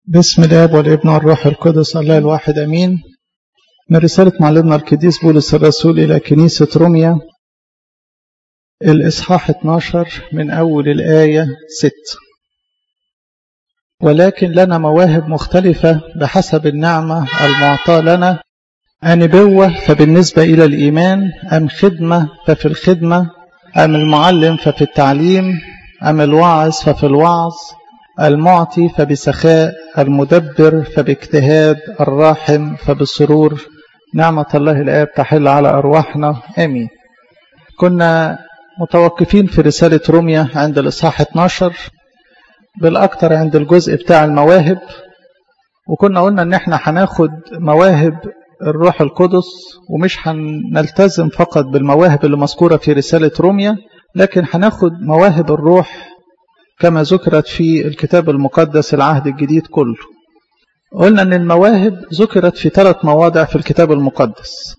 بسم الاب والابن والروح القدس الله الواحد امين من رساله معلمنا القديس بولس الرسول الى كنيسه روميا الاصحاح 12 من اول الايه 6 ولكن لنا مواهب مختلفه بحسب النعمه المعطاه لنا أنبوة فبالنسبة إلى الإيمان أم خدمة ففي الخدمة أم المعلم ففي التعليم أم الواعظ ففي الوعظ المعطي فبسخاء المدبر فباجتهاد الراحم فبسرور نعمة الله الآب تحل على أرواحنا آمين كنا متوقفين في رسالة روميا عند الإصحاح 12 بالأكثر عند الجزء بتاع المواهب وكنا قلنا إن احنا هناخد مواهب الروح القدس ومش هنلتزم فقط بالمواهب اللي مذكورة في رسالة روميا لكن هناخد مواهب الروح كما ذكرت في الكتاب المقدس العهد الجديد كله قلنا أن المواهب ذكرت في ثلاث مواضع في الكتاب المقدس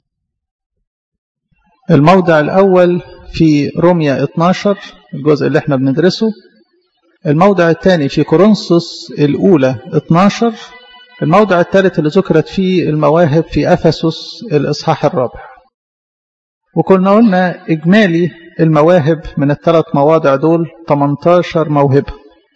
الموضع الأول في روميا 12 الجزء اللي احنا بندرسه الموضع الثاني في كورنثوس الأولى 12 الموضع الثالث اللي ذكرت فيه المواهب في أفسس الإصحاح الرابع وكنا قلنا إجمالي المواهب من الثلاث مواضع دول 18 موهبة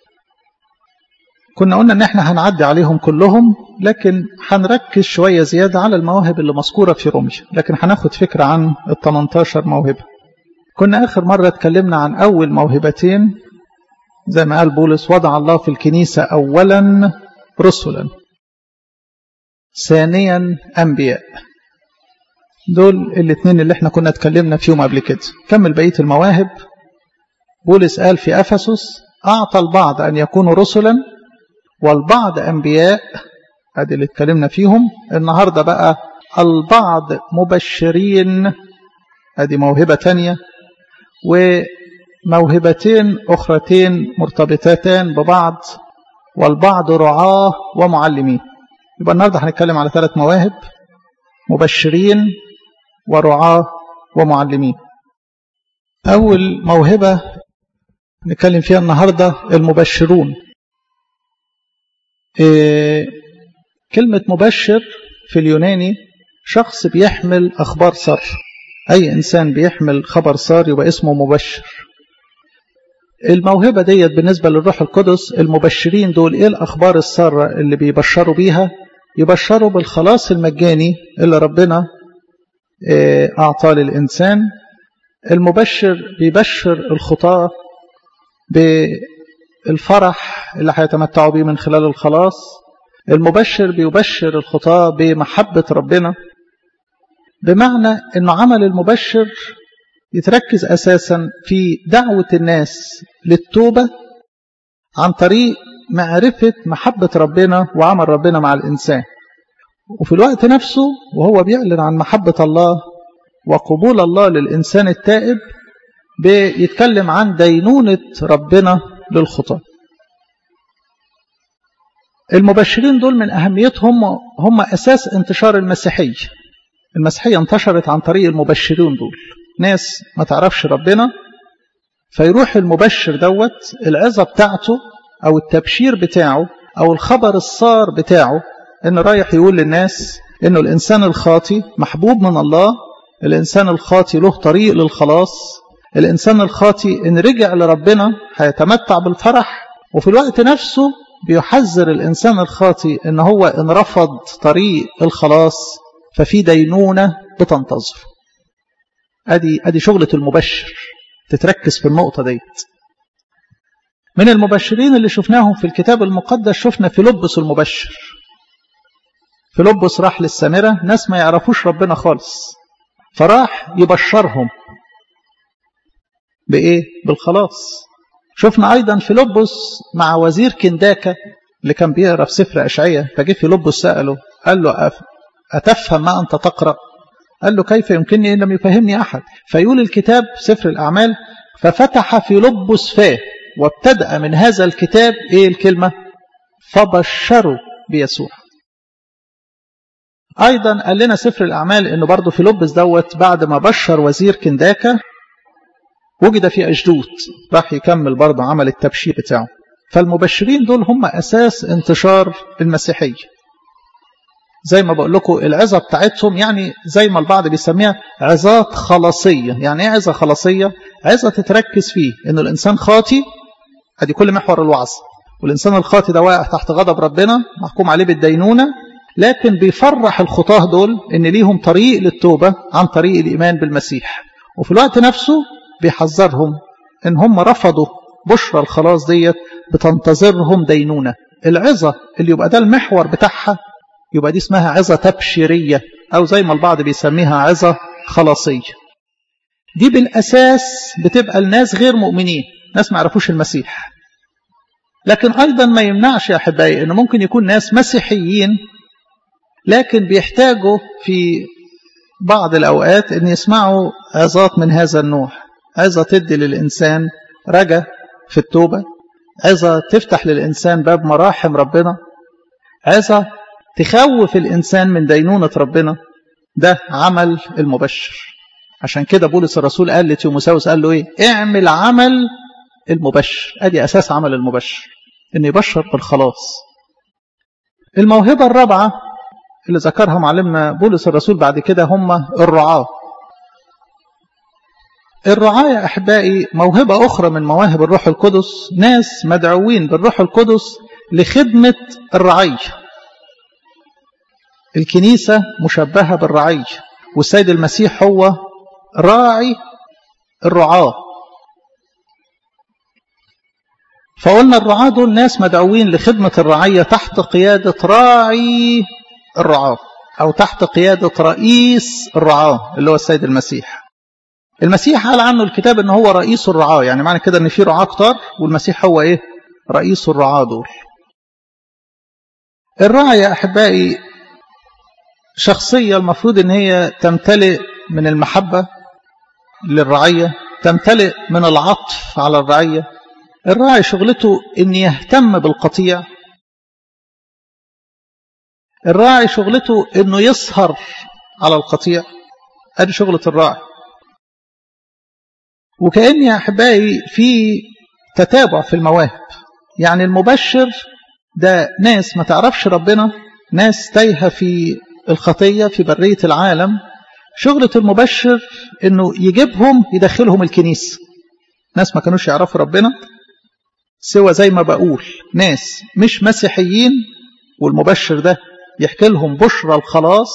كنا قلنا ان احنا هنعدي عليهم كلهم لكن هنركز شوية زيادة على المواهب اللي مذكورة في روميا لكن هناخد فكرة عن ال 18 موهبة كنا آخر مرة اتكلمنا عن أول موهبتين زي ما قال بولس وضع الله في الكنيسة أولا رسلا ثانيا أنبياء دول الاثنين اللي احنا كنا اتكلمنا فيهم قبل كده كمل بقية المواهب بولس قال في أفسس أعطى البعض أن يكونوا رسلا والبعض أنبياء ادي اللي اتكلمنا فيهم النهاردة بقى البعض مبشرين ادي موهبة تانية وموهبتين أخرتين مرتبطتان ببعض والبعض رعاة ومعلمين يبقى النهاردة هنتكلم على ثلاث مواهب مبشرين ورعاة ومعلمين أول موهبة نتكلم فيها النهاردة المبشرون إيه كلمة مبشر في اليوناني شخص بيحمل أخبار سار أي إنسان بيحمل خبر سار يبقى اسمه مبشر الموهبة ديت بالنسبة للروح القدس المبشرين دول إيه الأخبار السارة اللي بيبشروا بيها يبشروا بالخلاص المجاني اللي ربنا أعطاه للإنسان المبشر بيبشر الخطاة بالفرح اللي هيتمتعوا بيه من خلال الخلاص المبشر بيبشر الخطاة بمحبة ربنا بمعنى أنه عمل المبشر يتركز أساسا في دعوة الناس للتوبة عن طريق معرفة محبة ربنا وعمل ربنا مع الإنسان وفي الوقت نفسه وهو بيعلن عن محبة الله وقبول الله للإنسان التائب بيتكلم عن دينونة ربنا للخطاة المبشرين دول من أهميتهم هم أساس انتشار المسيحية المسيحية انتشرت عن طريق المبشرين دول ناس ما تعرفش ربنا فيروح المبشر دوت العظة بتاعته أو التبشير بتاعه أو الخبر الصار بتاعه إنه رايح يقول للناس إنه الإنسان الخاطي محبوب من الله الإنسان الخاطي له طريق للخلاص الإنسان الخاطي إن رجع لربنا هيتمتع بالفرح وفي الوقت نفسه بيحذر الإنسان الخاطي إن هو إن رفض طريق الخلاص ففي دينونة بتنتظر أدي, أدي شغلة المبشر تتركز في النقطة ديت من المبشرين اللي شفناهم في الكتاب المقدس شفنا فيلبس المبشر فيلبس راح للسامرة ناس ما يعرفوش ربنا خالص فراح يبشرهم بإيه؟ بالخلاص شفنا أيضا فيلبس مع وزير كنداكة اللي كان بيقرأ في سفر أشعية فجه فيلبس سأله قال له أتفهم ما أنت تقرأ قال له كيف يمكنني إن لم يفهمني أحد فيقول الكتاب سفر الأعمال ففتح فيلبس فاه وابتدأ من هذا الكتاب إيه الكلمة فبشروا بيسوع أيضا قال لنا سفر الأعمال إنه برضه فيلبس دوت بعد ما بشر وزير كنداكة وجد في أشدود راح يكمل برضه عمل التبشير بتاعه فالمبشرين دول هم أساس انتشار المسيحية زي ما بقول لكم العظة بتاعتهم يعني زي ما البعض بيسميها عظات خلاصية يعني ايه عظة خلاصية عظة تتركز فيه انه الانسان خاطي ادي كل محور الوعظ والانسان الخاطي ده واقع تحت غضب ربنا محكوم عليه بالدينونة لكن بيفرح الخطاه دول ان ليهم طريق للتوبة عن طريق الايمان بالمسيح وفي الوقت نفسه بيحذرهم ان هم رفضوا بشرى الخلاص ديت بتنتظرهم دينونة العظة اللي يبقى ده المحور بتاعها يبقى دي اسمها عظة تبشيرية أو زي ما البعض بيسميها عظة خلاصية دي بالأساس بتبقى الناس غير مؤمنين ناس ما يعرفوش المسيح لكن أيضا ما يمنعش يا أحبائي أنه ممكن يكون ناس مسيحيين لكن بيحتاجوا في بعض الأوقات أن يسمعوا عظات من هذا النوع عظة تدي للإنسان رجا في التوبة عظة تفتح للإنسان باب مراحم ربنا عظة تخوف الإنسان من دينونة ربنا ده عمل المبشر عشان كده بولس الرسول قال لتيموساوس قال له ايه اعمل عمل المبشر ادي اساس عمل المبشر ان يبشر بالخلاص الموهبة الرابعة اللي ذكرها معلمنا بولس الرسول بعد كده هم الرعاة الرعاة يا أحبائي موهبة أخرى من مواهب الروح القدس ناس مدعوين بالروح القدس لخدمة الرعية الكنيسة مشبهة بالرعية والسيد المسيح هو راعي الرعاة فقلنا الرعاة دول ناس مدعوين لخدمة الرعية تحت قيادة راعي الرعاة أو تحت قيادة رئيس الرعاة اللي هو السيد المسيح المسيح قال عنه الكتاب ان هو رئيس الرعاة يعني معنى كده ان في رعاة كتار والمسيح هو ايه رئيس الرعاة دول الراعي يا احبائي شخصية المفروض ان هي تمتلئ من المحبة للرعية تمتلئ من العطف على الرعية الراعي شغلته ان يهتم بالقطيع الراعي شغلته انه يسهر على القطيع ادي شغلة الراعي وكأن يا أحبائي في تتابع في المواهب يعني المبشر ده ناس ما تعرفش ربنا ناس تايهة في الخطية في برية العالم شغلة المبشر انه يجيبهم يدخلهم الكنيسة ناس ما كانوش يعرفوا ربنا سوى زي ما بقول ناس مش مسيحيين والمبشر ده يحكي لهم بشرى الخلاص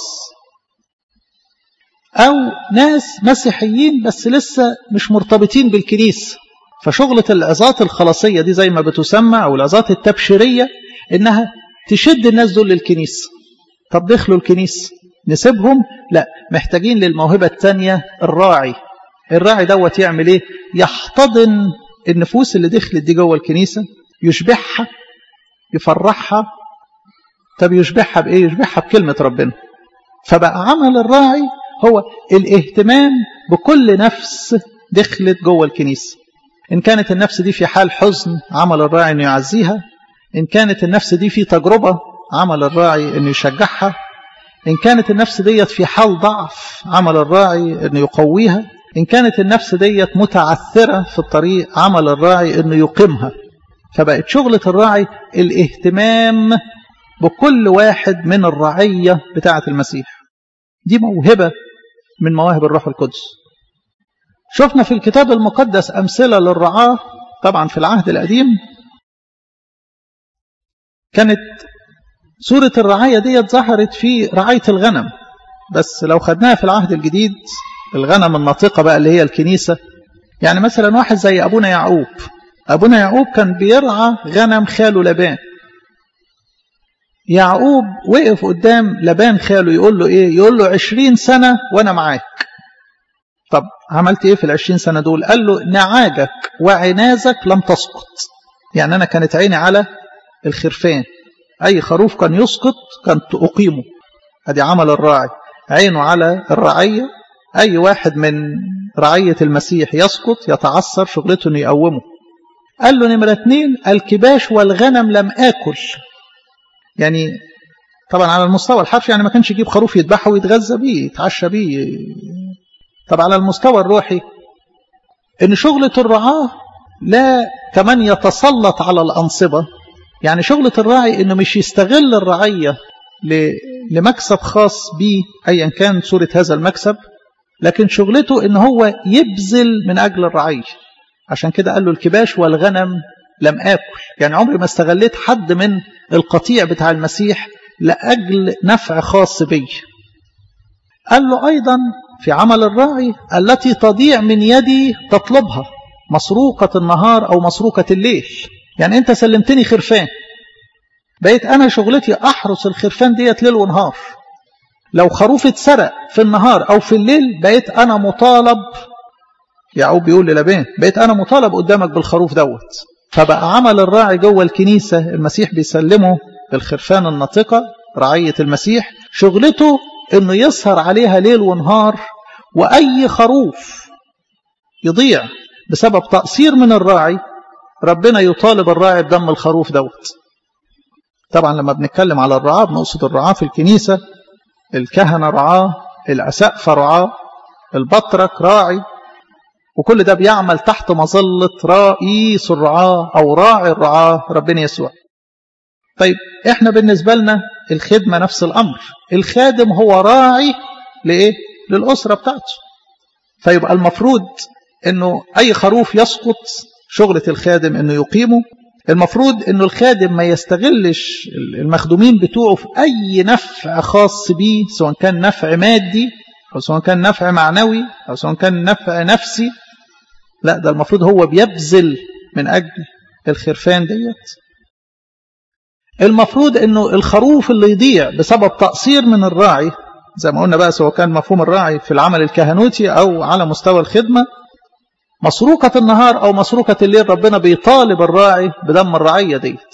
أو ناس مسيحيين بس لسه مش مرتبطين بالكنيسة فشغلة العظات الخلاصية دي زي ما بتسمى أو العظات التبشيرية إنها تشد الناس دول للكنيسة طب دخلوا الكنيسة نسيبهم لا محتاجين للموهبة الثانية الراعي الراعي دوت يعمل ايه يحتضن النفوس اللي دخلت دي جوه الكنيسة يشبعها يفرحها طب يشبعها بإيه يشبعها بكلمة ربنا فبقى عمل الراعي هو الاهتمام بكل نفس دخلت جوه الكنيسة إن كانت النفس دي في حال حزن عمل الراعي أنه يعزيها إن كانت النفس دي في تجربة عمل الراعي أنه يشجعها إن كانت النفس ديت في حال ضعف عمل الراعي أنه يقويها إن كانت النفس ديت متعثرة في الطريق عمل الراعي أنه يقيمها فبقت شغلة الراعي الاهتمام بكل واحد من الرعية بتاعة المسيح دي موهبة من مواهب الروح القدس شفنا في الكتاب المقدس أمثلة للرعاة طبعا في العهد القديم كانت سورة الرعاية دي ظهرت في رعاية الغنم بس لو خدناها في العهد الجديد الغنم الناطقة بقى اللي هي الكنيسة يعني مثلا واحد زي أبونا يعقوب أبونا يعقوب كان بيرعى غنم خاله لبان يعقوب وقف قدام لبان خاله يقول له ايه يقول له عشرين سنة وانا معاك طب عملت ايه في العشرين سنة دول قال له نعاجك وعنازك لم تسقط يعني انا كانت عيني على الخرفان اي خروف كان يسقط كانت اقيمه ادي عمل الراعي عينه على الرعية اي واحد من رعية المسيح يسقط يتعثر شغلته انه يقومه قال له نمرة اتنين الكباش والغنم لم اكل يعني طبعا على المستوى الحرفي يعني ما كانش يجيب خروف يذبحه ويتغذى بيه يتعشى بيه طب على المستوى الروحي ان شغلة الرعاة لا كمان يتسلط على الأنصبة يعني شغلة الراعي إنه مش يستغل الرعية لمكسب خاص به أيا كان صورة هذا المكسب لكن شغلته إن هو يبذل من أجل الرعية عشان كده قال له الكباش والغنم لم آكل يعني عمري ما استغليت حد من القطيع بتاع المسيح لأجل نفع خاص بي قال له أيضا في عمل الراعي التي تضيع من يدي تطلبها مسروقة النهار أو مسروقة الليل يعني أنت سلمتني خرفان بقيت أنا شغلتي أحرس الخرفان ديت ليل ونهار لو خروف اتسرق في النهار أو في الليل بقيت أنا مطالب يعقوب بيقول للابان بقيت أنا مطالب قدامك بالخروف دوت فبقى عمل الراعي جوه الكنيسة المسيح بيسلمه الخرفان الناطقة رعية المسيح شغلته انه يسهر عليها ليل ونهار واي خروف يضيع بسبب تقصير من الراعي ربنا يطالب الراعي بدم الخروف دوت طبعا لما بنتكلم على الرعاة بنقصد الرعاة في الكنيسة الكهنة رعاة الأسقف رعاة البطرك راعي وكل ده بيعمل تحت مظلة رئيس الرعاة أو راعي الرعاة ربنا يسوع طيب احنا بالنسبة لنا الخدمة نفس الأمر الخادم هو راعي لإيه؟ للأسرة بتاعته فيبقى المفروض انه اي خروف يسقط شغلة الخادم انه يقيمه المفروض انه الخادم ما يستغلش المخدومين بتوعه في اي نفع خاص بيه سواء كان نفع مادي او سواء كان نفع معنوي او سواء كان نفع نفسي لا ده المفروض هو بيبذل من اجل الخرفان ديت المفروض انه الخروف اللي يضيع بسبب تقصير من الراعي زي ما قلنا بقى سواء كان مفهوم الراعي في العمل الكهنوتي او على مستوى الخدمه مسروقة النهار أو مسروقة الليل ربنا بيطالب الراعي بدم الرعية ديت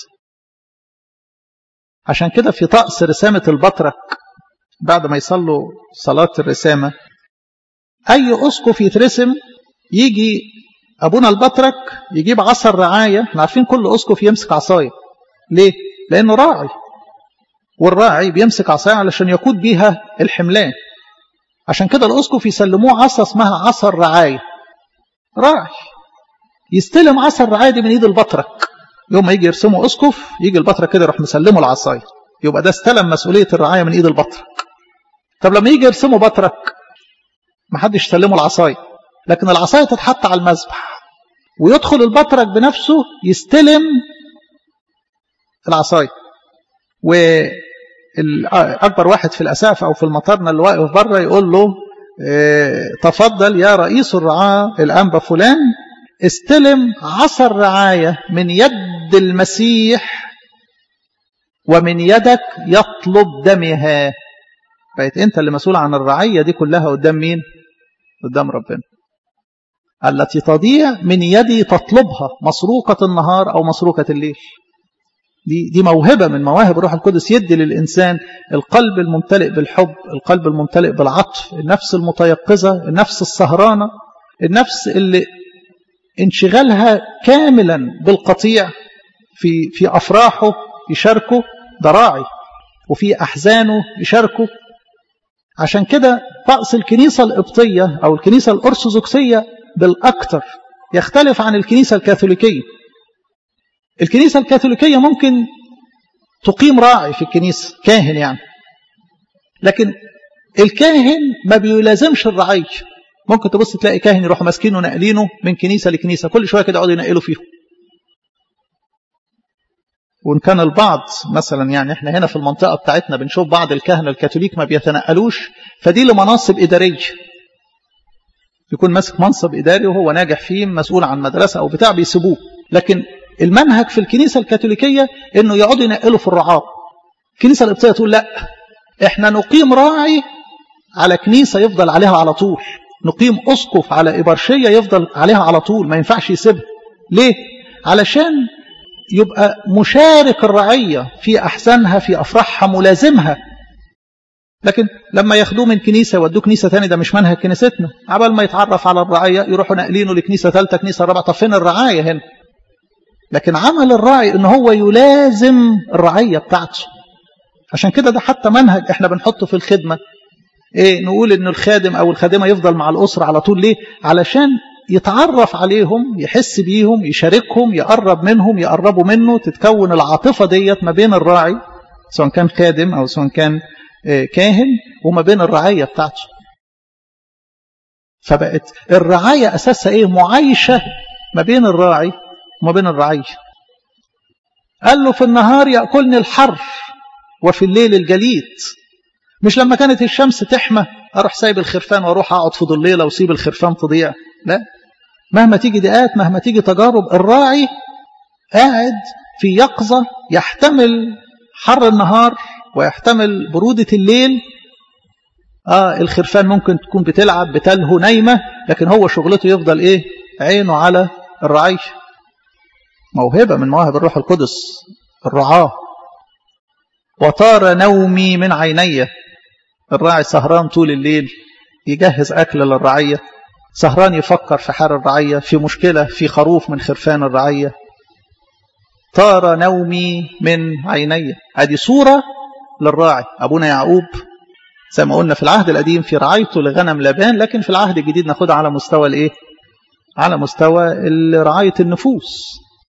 عشان كده في طقس رسامة البطرك بعد ما يصلوا صلاة الرسامة أي أسقف يترسم يجي أبونا البطرك يجيب عصا الرعاية احنا عارفين كل أسقف يمسك عصاية ليه؟ لأنه راعي والراعي بيمسك عصاية علشان يقود بيها الحملان عشان كده الأسقف يسلموه عصا اسمها عصا الرعاية راعي يستلم عصا الرعاية دي من ايد البطرك يوم ما يجي يرسمه اسقف يجي البطرك كده يروح مسلمه العصاية يبقى ده استلم مسؤولية الرعاية من ايد البطرك طب لما يجي يرسمه بطرك ما حدش يسلمه العصاية لكن العصاية تتحط على المذبح ويدخل البطرك بنفسه يستلم العصاية والأكبر واحد في الأساف أو في المطارنة اللي واقف بره يقول له تفضل يا رئيس الرعاة الأنبا فلان استلم عصا الرعاية من يد المسيح ومن يدك يطلب دمها بقيت انت اللي مسؤول عن الرعية دي كلها قدام مين قدام ربنا التي تضيع من يدي تطلبها مسروقة النهار أو مسروقة الليل دي دي موهبة من مواهب روح القدس يدي للإنسان القلب الممتلئ بالحب القلب الممتلئ بالعطف النفس المتيقظة النفس السهرانة النفس اللي انشغالها كاملا بالقطيع في في أفراحه يشاركه ده راعي وفي أحزانه يشاركه عشان كده طقس الكنيسة القبطية أو الكنيسة الأرثوذكسية بالأكثر يختلف عن الكنيسة الكاثوليكية الكنيسة الكاثوليكية ممكن تقيم راعي في الكنيسة كاهن يعني لكن الكاهن ما بيلازمش الرعية ممكن تبص تلاقي كاهن يروحوا ماسكينه ناقلينه من كنيسة لكنيسة كل شوية كده يقعدوا ينقلوا فيهم وإن كان البعض مثلا يعني احنا هنا في المنطقة بتاعتنا بنشوف بعض الكهنة الكاثوليك ما بيتنقلوش فدي لمناصب إدارية يكون ماسك منصب إداري وهو ناجح فيه مسؤول عن مدرسة أو بتاع بيسيبوه لكن المنهج في الكنيسة الكاثوليكية انه يقعدوا ينقلوا في الرعاة الكنيسة القبطية تقول لا احنا نقيم راعي على كنيسة يفضل عليها على طول نقيم أسقف على إبرشية يفضل عليها على طول ما ينفعش يسيبها ليه؟ علشان يبقى مشارك الرعية في أحزانها في أفراحها ملازمها لكن لما ياخدوه من كنيسة يودوه كنيسة تاني ده مش منهج كنيستنا عبال ما يتعرف على الرعية يروحوا ناقلينه لكنيسة ثالثة كنيسة رابعة طب فين الرعاية هنا لكن عمل الراعي ان هو يلازم الرعية بتاعته عشان كده ده حتى منهج احنا بنحطه في الخدمة ايه نقول ان الخادم او الخادمة يفضل مع الاسرة على طول ليه علشان يتعرف عليهم يحس بيهم يشاركهم يقرب منهم يقربوا منه تتكون العاطفة ديت ما بين الراعي سواء كان خادم أو سواء كان كاهن وما بين الرعية بتاعته فبقت الرعاية أساسها إيه معايشة ما بين الراعي وما بين الرعية قال له في النهار يأكلني الحر وفي الليل الجليد مش لما كانت الشمس تحمى أروح سايب الخرفان وأروح أقعد في ضليلة وسيب الخرفان تضيع لا مهما تيجي دقات مهما تيجي تجارب الراعي قاعد في يقظة يحتمل حر النهار ويحتمل برودة الليل آه الخرفان ممكن تكون بتلعب بتلهو نايمة لكن هو شغلته يفضل إيه عينه على الرعية موهبة من مواهب الروح القدس الرعاة وطار نومي من عيني الراعي سهران طول الليل يجهز أكل للرعية سهران يفكر في حال الرعية في مشكلة في خروف من خرفان الرعية طار نومي من عيني هذه صورة للراعي أبونا يعقوب زي ما قلنا في العهد القديم في رعايته لغنم لبان لكن في العهد الجديد ناخدها على مستوى الايه على مستوى رعاية النفوس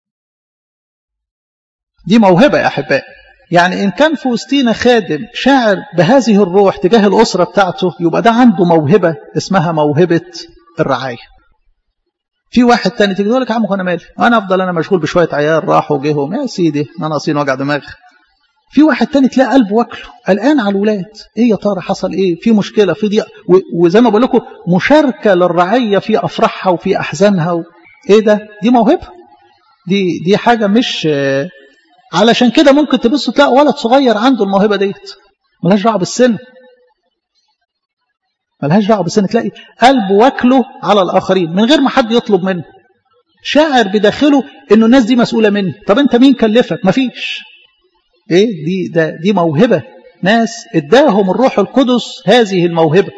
دي موهبة يا أحبائي يعني إن كان في وسطينا خادم شاعر بهذه الروح تجاه الأسرة بتاعته يبقى ده عنده موهبة اسمها موهبة الرعاية في واحد تاني تيجي يقول لك يا عم انا مالي انا افضل انا مشغول بشويه عيال راحوا وجيهم يا سيدي انا ناقصين وجع دماغ في واحد تاني تلاقي قلبه واكله قلقان على الولاد ايه يا ترى حصل ايه في مشكله في ضيق وزي ما بقول لكم مشاركه للرعيه في افراحها وفي احزانها و... ايه ده دي موهبه دي دي حاجه مش علشان كده ممكن تبص تلاقي ولد صغير عنده الموهبه ديت ملهاش دعوه بالسن ملهاش دعوه بالسن تلاقي قلبه واكله على الاخرين من غير ما حد يطلب منه شاعر بداخله انه الناس دي مسؤوله مني طب انت مين كلفك مفيش ايه دي ده دي موهبه ناس اداهم الروح القدس هذه الموهبه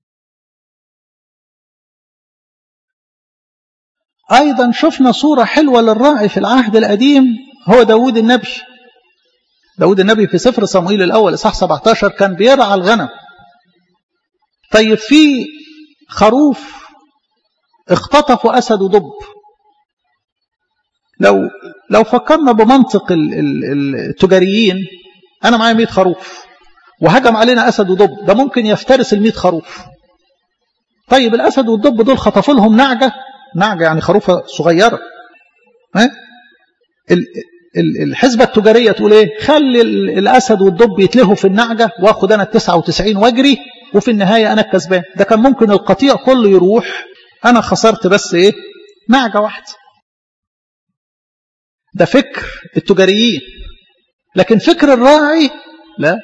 ايضا شفنا صوره حلوه للراعي في العهد القديم هو داود النبي داود النبي في سفر صموئيل الاول اصحاح 17 كان بيرعى الغنم طيب في خروف اختطفوا اسد ودب لو لو فكرنا بمنطق التجاريين انا معايا 100 خروف وهجم علينا اسد ودب ده ممكن يفترس ال 100 خروف طيب الاسد والدب دول خطفوا لهم نعجه نعجه يعني خروفه صغيره ها الحسبه التجاريه تقول ايه خلي الاسد والدب يتلهوا في النعجه واخد انا ال 99 واجري وفي النهايه انا الكسبان ده كان ممكن القطيع كله يروح انا خسرت بس ايه نعجه واحده ده فكر التجاريين لكن فكر الراعي لا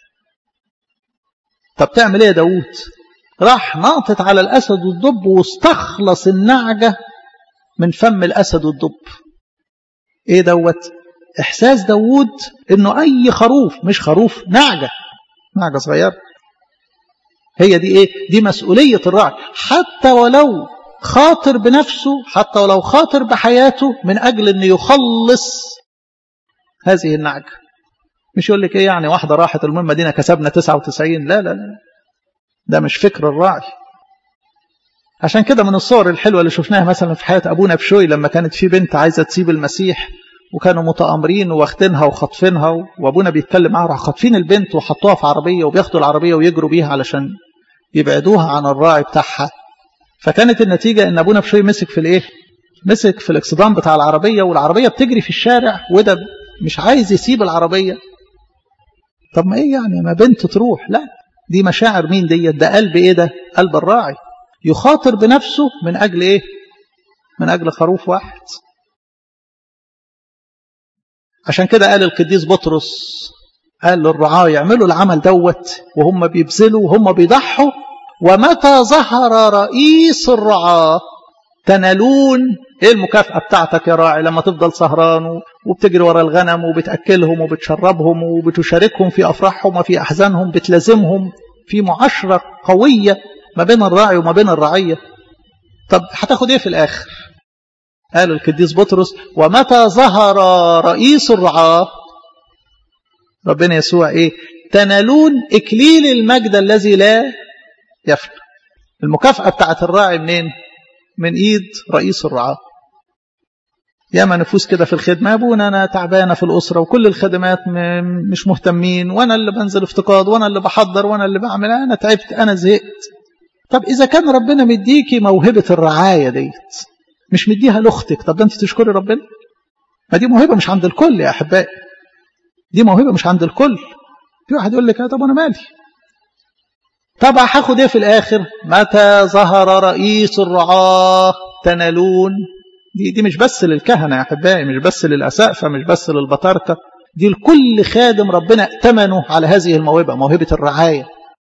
طب تعمل ايه يا داوود راح ناطط على الاسد والدب واستخلص النعجه من فم الاسد والدب ايه دوت احساس داوود انه اي خروف مش خروف نعجه نعجه صغيره هي دي ايه دي مسؤوليه الراعي حتى ولو خاطر بنفسه حتى ولو خاطر بحياته من أجل أن يخلص هذه النعجة مش يقول لك إيه يعني واحدة راحت المهم مدينة كسبنا 99 لا لا لا ده مش فكر الراعي عشان كده من الصور الحلوة اللي شفناها مثلا في حياة أبونا بشوي لما كانت في بنت عايزة تسيب المسيح وكانوا متآمرين واخدينها وخاطفينها وابونا بيتكلم معاها راح خاطفين البنت وحطوها في عربية وبياخدوا العربية ويجروا بيها علشان يبعدوها عن الراعي بتاعها فكانت النتيجة ان ابونا بشوي مسك في الايه مسك في الاكسدام بتاع العربية والعربية بتجري في الشارع وده مش عايز يسيب العربية طب ما ايه يعني ما بنت تروح لا دي مشاعر مين دي ده قلب ايه ده قلب الراعي يخاطر بنفسه من اجل ايه من اجل خروف واحد عشان كده قال القديس بطرس قال للرعاة يعملوا العمل دوت وهم بيبذلوا وهم بيضحوا ومتى ظهر رئيس الرعاة تنالون ايه المكافأة بتاعتك يا راعي لما تفضل سهران وبتجري ورا الغنم وبتأكلهم وبتشربهم وبتشاركهم في أفراحهم وفي أحزانهم بتلازمهم في معاشرة قوية ما بين الراعي وما بين الرعية طب هتاخد ايه في الآخر قال القديس بطرس ومتى ظهر رئيس الرعاة ربنا يسوع ايه تنالون إكليل المجد الذي لا يفنى المكافأة بتاعت الراعي منين من ايد رئيس الرعاه ياما نفوس كده في الخدمه يا ابونا انا تعبانه في الاسره وكل الخدمات مش مهتمين وانا اللي بنزل افتقاد وانا اللي بحضر وانا اللي بعمل انا تعبت انا زهقت طب اذا كان ربنا مديكي موهبه الرعايه ديت مش مديها لاختك طب ده انت تشكري ربنا ما دي موهبه مش عند الكل يا احبائي دي موهبه مش عند الكل في واحد يقول لك طب انا مالي طب هاخد ايه في الاخر متى ظهر رئيس الرعاه تنالون دي دي مش بس للكهنه يا احبائي مش بس للاسقفه مش بس للبطاركه دي لكل خادم ربنا ائتمنه على هذه الموهبه موهبه الرعايه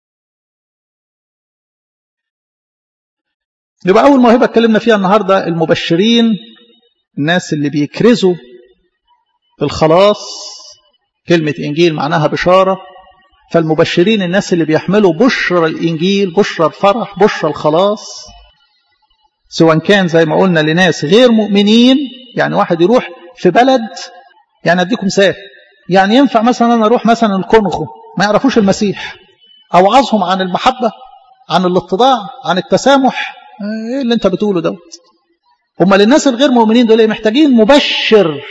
يبقى اول موهبه اتكلمنا فيها النهارده المبشرين الناس اللي بيكرزوا الخلاص كلمه انجيل معناها بشاره فالمبشرين الناس اللي بيحملوا بشرى الانجيل بشرى الفرح بشرى الخلاص سواء كان زي ما قلنا لناس غير مؤمنين يعني واحد يروح في بلد يعني اديكم مثال يعني ينفع مثلا انا اروح مثلا الكونغو ما يعرفوش المسيح اوعظهم عن المحبه عن الاتضاع عن التسامح ايه اللي انت بتقوله دوت هم للناس الغير مؤمنين دول محتاجين مبشر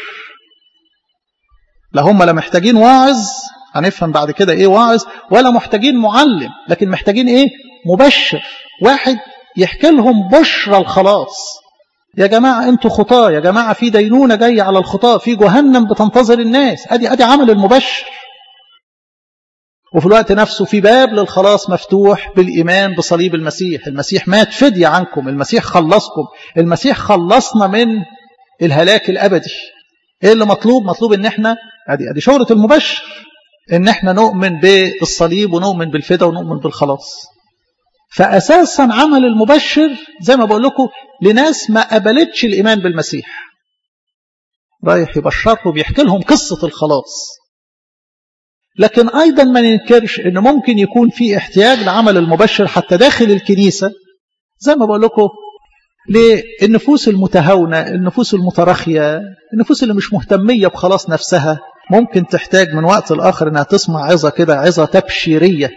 لا هم لا محتاجين واعظ هنفهم بعد كده ايه واعظ ولا محتاجين معلم لكن محتاجين ايه مبشر واحد يحكي لهم بشرى الخلاص يا جماعة انتوا خطاة يا جماعة في دينونة جاية على الخطاة في جهنم بتنتظر الناس ادي ادي عمل المبشر وفي الوقت نفسه في باب للخلاص مفتوح بالإيمان بصليب المسيح المسيح مات فدية عنكم المسيح خلصكم المسيح خلصنا من الهلاك الأبدي ايه اللي مطلوب مطلوب ان احنا ادي ادي شغلة المبشر ان احنا نؤمن بالصليب ونؤمن بالفدا ونؤمن بالخلاص فأساسا عمل المبشر زي ما بقول لكم لناس ما قبلتش الإيمان بالمسيح رايح يبشرهم بيحكي لهم قصة الخلاص لكن أيضا ما ننكرش أن ممكن يكون في احتياج لعمل المبشر حتى داخل الكنيسة زي ما بقول لكم للنفوس المتهاونة النفوس المترخية النفوس اللي مش مهتمية بخلاص نفسها ممكن تحتاج من وقت لآخر أنها تسمع عظة كده عظة تبشيرية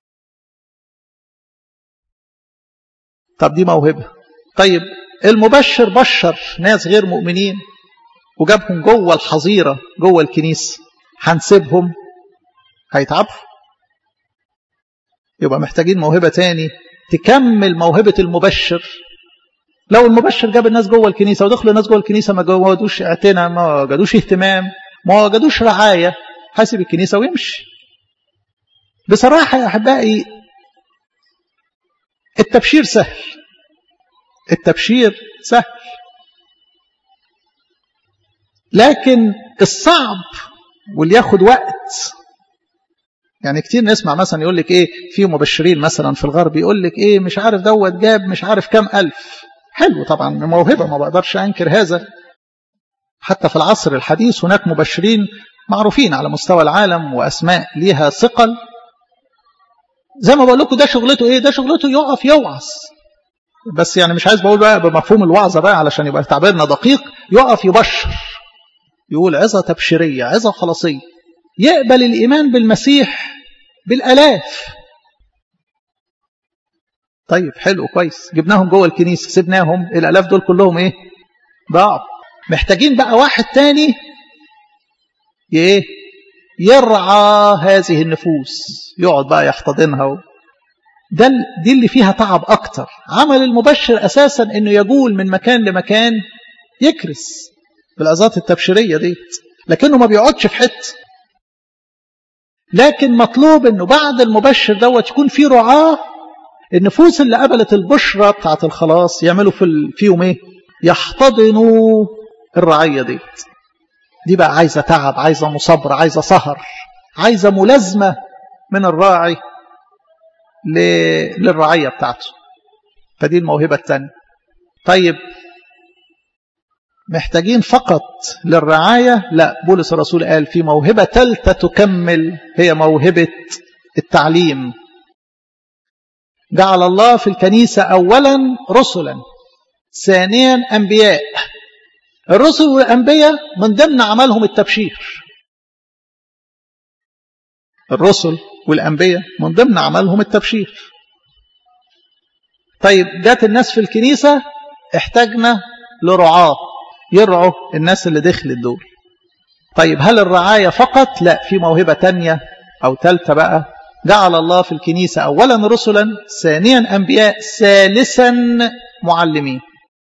طب دي موهبة طيب المبشر بشر ناس غير مؤمنين وجابهم جوه الحظيرة جوه الكنيسة هنسيبهم هيتعبوا يبقى محتاجين موهبة تاني تكمل موهبة المبشر لو المبشر جاب الناس جوه الكنيسة ودخلوا الناس جوه الكنيسة ما وجدوش اعتناء ما وجدوش اهتمام ما وجدوش رعاية حاسب الكنيسة ويمشي بصراحة يا أحبائي التبشير سهل التبشير سهل لكن الصعب واللي ياخد وقت يعني كتير نسمع مثلا يقول لك ايه في مبشرين مثلا في الغرب يقول لك ايه مش عارف دوت جاب مش عارف كام الف حلو طبعا موهبه ما بقدرش انكر هذا حتى في العصر الحديث هناك مبشرين معروفين على مستوى العالم واسماء ليها ثقل زي ما بقول لكم ده شغلته ايه ده شغلته يقف يوعظ بس يعني مش عايز بقول بقى بمفهوم الوعظه بقى علشان يبقى تعبيرنا دقيق يقف يبشر يقول عظه تبشيريه عظه خلاصيه يقبل الايمان بالمسيح بالالاف طيب حلو كويس جبناهم جوه الكنيسه سيبناهم الالاف دول كلهم ايه ضاعوا محتاجين بقى واحد تاني ايه يرعى هذه النفوس يقعد بقى يحتضنها و... ده دي اللي فيها تعب اكتر عمل المبشر اساسا انه يجول من مكان لمكان يكرس بالعظات التبشيريه دي لكنه ما بيقعدش في حته لكن مطلوب انه بعد المبشر دوت يكون في رعاه النفوس اللي قبلت البشرة بتاعت الخلاص يعملوا في فيهم ايه يحتضنوا الرعية دي دي بقى عايزة تعب عايزة مصبر عايزة سهر عايزة ملازمة من الراعي ل... للرعية بتاعته فدي الموهبة الثانية طيب محتاجين فقط للرعاية لا بولس الرسول قال في موهبة ثالثة تكمل هي موهبة التعليم جعل الله في الكنيسة أولا رسلا ثانيا أنبياء الرسل والأنبياء من ضمن عملهم التبشير الرسل والأنبياء من ضمن عملهم التبشير طيب جات الناس في الكنيسة احتاجنا لرعاة يرعوا الناس اللي دخلت دول طيب هل الرعاية فقط لا في موهبة تانية أو ثالثة بقى جعل الله في الكنيسة أولا رسلا ثانيا أنبياء ثالثا معلمين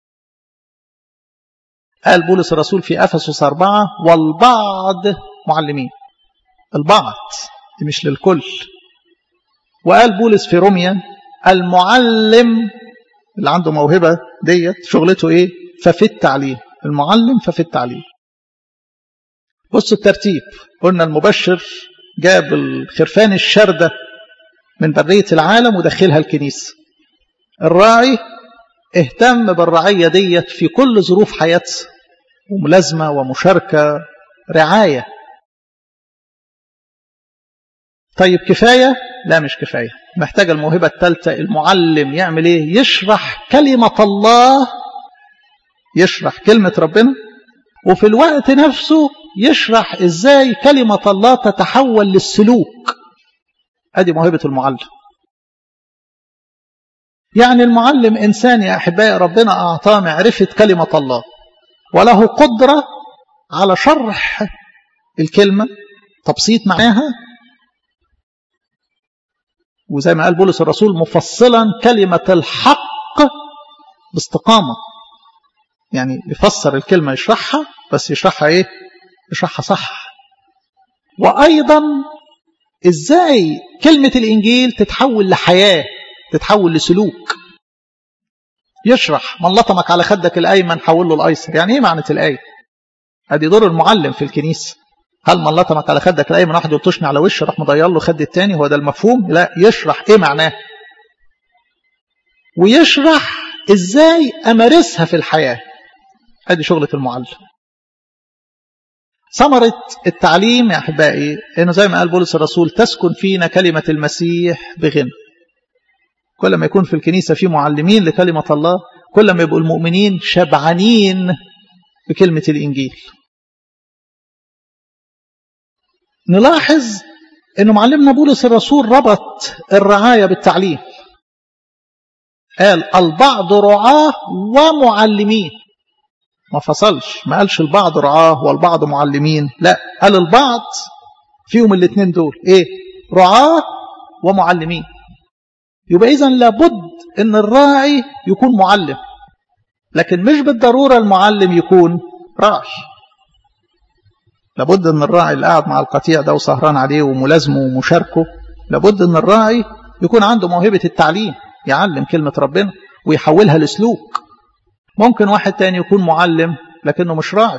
قال بولس الرسول في أفسس أربعة والبعض معلمين البعض دي مش للكل وقال بولس في روميا المعلم اللي عنده موهبة ديت شغلته ايه ففي التعليم المعلم ففي التعليم بصوا الترتيب قلنا المبشر جاب الخرفان الشردة من برية العالم ودخلها الكنيسة الراعي اهتم بالرعية ديت في كل ظروف حياتها وملازمة ومشاركة رعاية طيب كفاية لا مش كفاية محتاج الموهبة الثالثة المعلم يعمل ايه يشرح كلمة الله يشرح كلمة ربنا وفي الوقت نفسه يشرح ازاي كلمة الله تتحول للسلوك ادي موهبة المعلم يعني المعلم انسان يا احبائي ربنا اعطاه معرفة كلمة الله وله قدرة على شرح الكلمة تبسيط معناها وزي ما قال بولس الرسول مفصلا كلمة الحق باستقامة يعني يفسر الكلمة يشرحها بس يشرحها ايه يشرحها صح وأيضا ازاي كلمة الإنجيل تتحول لحياة تتحول لسلوك يشرح من لطمك على خدك الأيمن حول له الأيسر يعني ايه معنى الآية ادي دور المعلم في الكنيسة هل من لطمك على خدك الايمن واحد يلطشني على وشه راح مضير له خد التاني هو ده المفهوم لا يشرح ايه معناه ويشرح ازاي امارسها في الحياه ادي شغله المعلم ثمرة التعليم يا أحبائي إنه زي ما قال بولس الرسول تسكن فينا كلمة المسيح بغنى كل ما يكون في الكنيسة في معلمين لكلمة الله كل ما يبقوا المؤمنين شبعانين بكلمة الإنجيل نلاحظ أنه معلمنا بولس الرسول ربط الرعاية بالتعليم قال البعض رعاه ومعلمين ما فصلش ما قالش البعض رعاه والبعض معلمين لا قال البعض فيهم الاثنين دول ايه رعاه ومعلمين يبقى اذا لابد ان الراعي يكون معلم لكن مش بالضروره المعلم يكون راعي لابد ان الراعي اللي قاعد مع القطيع ده وسهران عليه وملازمه ومشاركه لابد ان الراعي يكون عنده موهبه التعليم يعلم كلمه ربنا ويحولها لسلوك ممكن واحد تاني يكون معلم لكنه مش راعي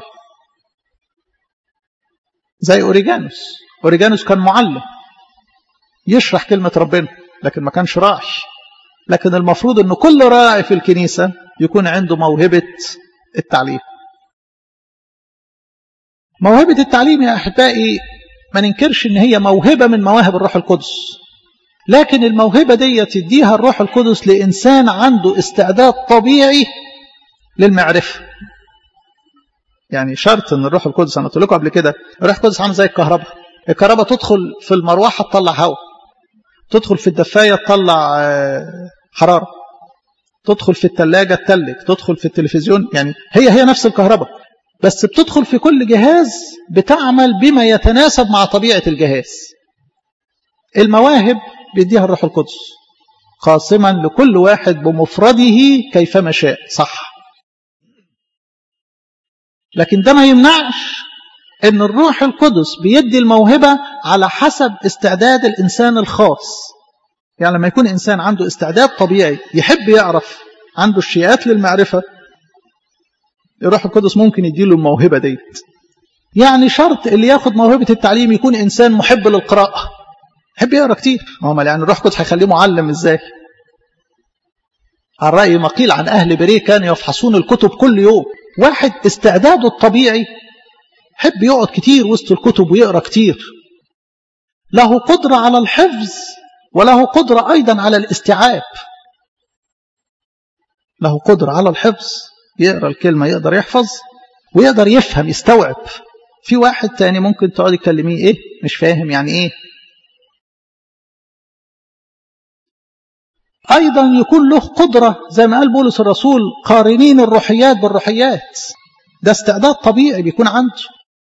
زي اوريجانوس اوريجانوس كان معلم يشرح كلمه ربنا لكن ما كانش راعي لكن المفروض ان كل راعي في الكنيسه يكون عنده موهبه التعليم موهبة التعليم يا أحبائي ما ننكرش إن هي موهبة من مواهب الروح القدس لكن الموهبة دي تديها الروح القدس لإنسان عنده استعداد طبيعي للمعرفة يعني شرط ان الروح القدس انا قلت لكم قبل كده الروح القدس عامل زي الكهرباء الكهرباء تدخل في المروحه تطلع هواء تدخل في الدفايه تطلع حراره تدخل في الثلاجه تتلج تدخل في التلفزيون يعني هي هي نفس الكهرباء بس بتدخل في كل جهاز بتعمل بما يتناسب مع طبيعه الجهاز المواهب بيديها الروح القدس قاسما لكل واحد بمفرده كيفما شاء صح لكن ده ما يمنعش ان الروح القدس بيدي الموهبة على حسب استعداد الانسان الخاص يعني لما يكون انسان عنده استعداد طبيعي يحب يعرف عنده الشيئات للمعرفة الروح القدس ممكن يديله الموهبة ديت يعني شرط اللي ياخد موهبة التعليم يكون انسان محب للقراءة يحب يقرا كتير ما يعني الروح القدس هيخليه معلم ازاي على رأي ما قيل عن أهل بريه كانوا يفحصون الكتب كل يوم واحد استعداده الطبيعي حب يقعد كتير وسط الكتب ويقرا كتير له قدرة على الحفظ وله قدرة أيضا على الاستيعاب له قدرة على الحفظ يقرا الكلمة يقدر يحفظ ويقدر يفهم يستوعب في واحد تاني ممكن تقعد تكلميه ايه مش فاهم يعني ايه أيضا يكون له قدرة زي ما قال بولس الرسول قارنين الروحيات بالروحيات ده استعداد طبيعي بيكون عنده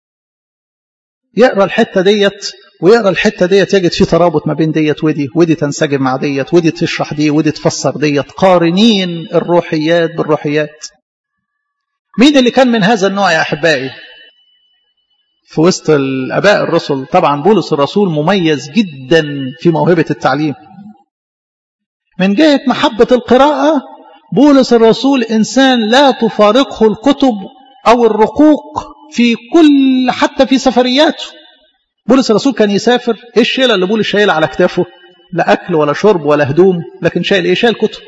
يقرأ الحتة ديت ويقرأ الحتة ديت يجد في ترابط ما بين ديت ودي ودي تنسجم مع ديت ودي تشرح دي ودي تفسر ديت قارنين الروحيات بالروحيات مين اللي كان من هذا النوع يا أحبائي في وسط الأباء الرسل طبعا بولس الرسول مميز جدا في موهبة التعليم من جهة محبة القراءة بولس الرسول إنسان لا تفارقه الكتب أو الرقوق في كل حتى في سفرياته بولس الرسول كان يسافر ايه الشيله اللي بولس شايلها على كتافه لا اكل ولا شرب ولا هدوم لكن شايل ايه شايل كتب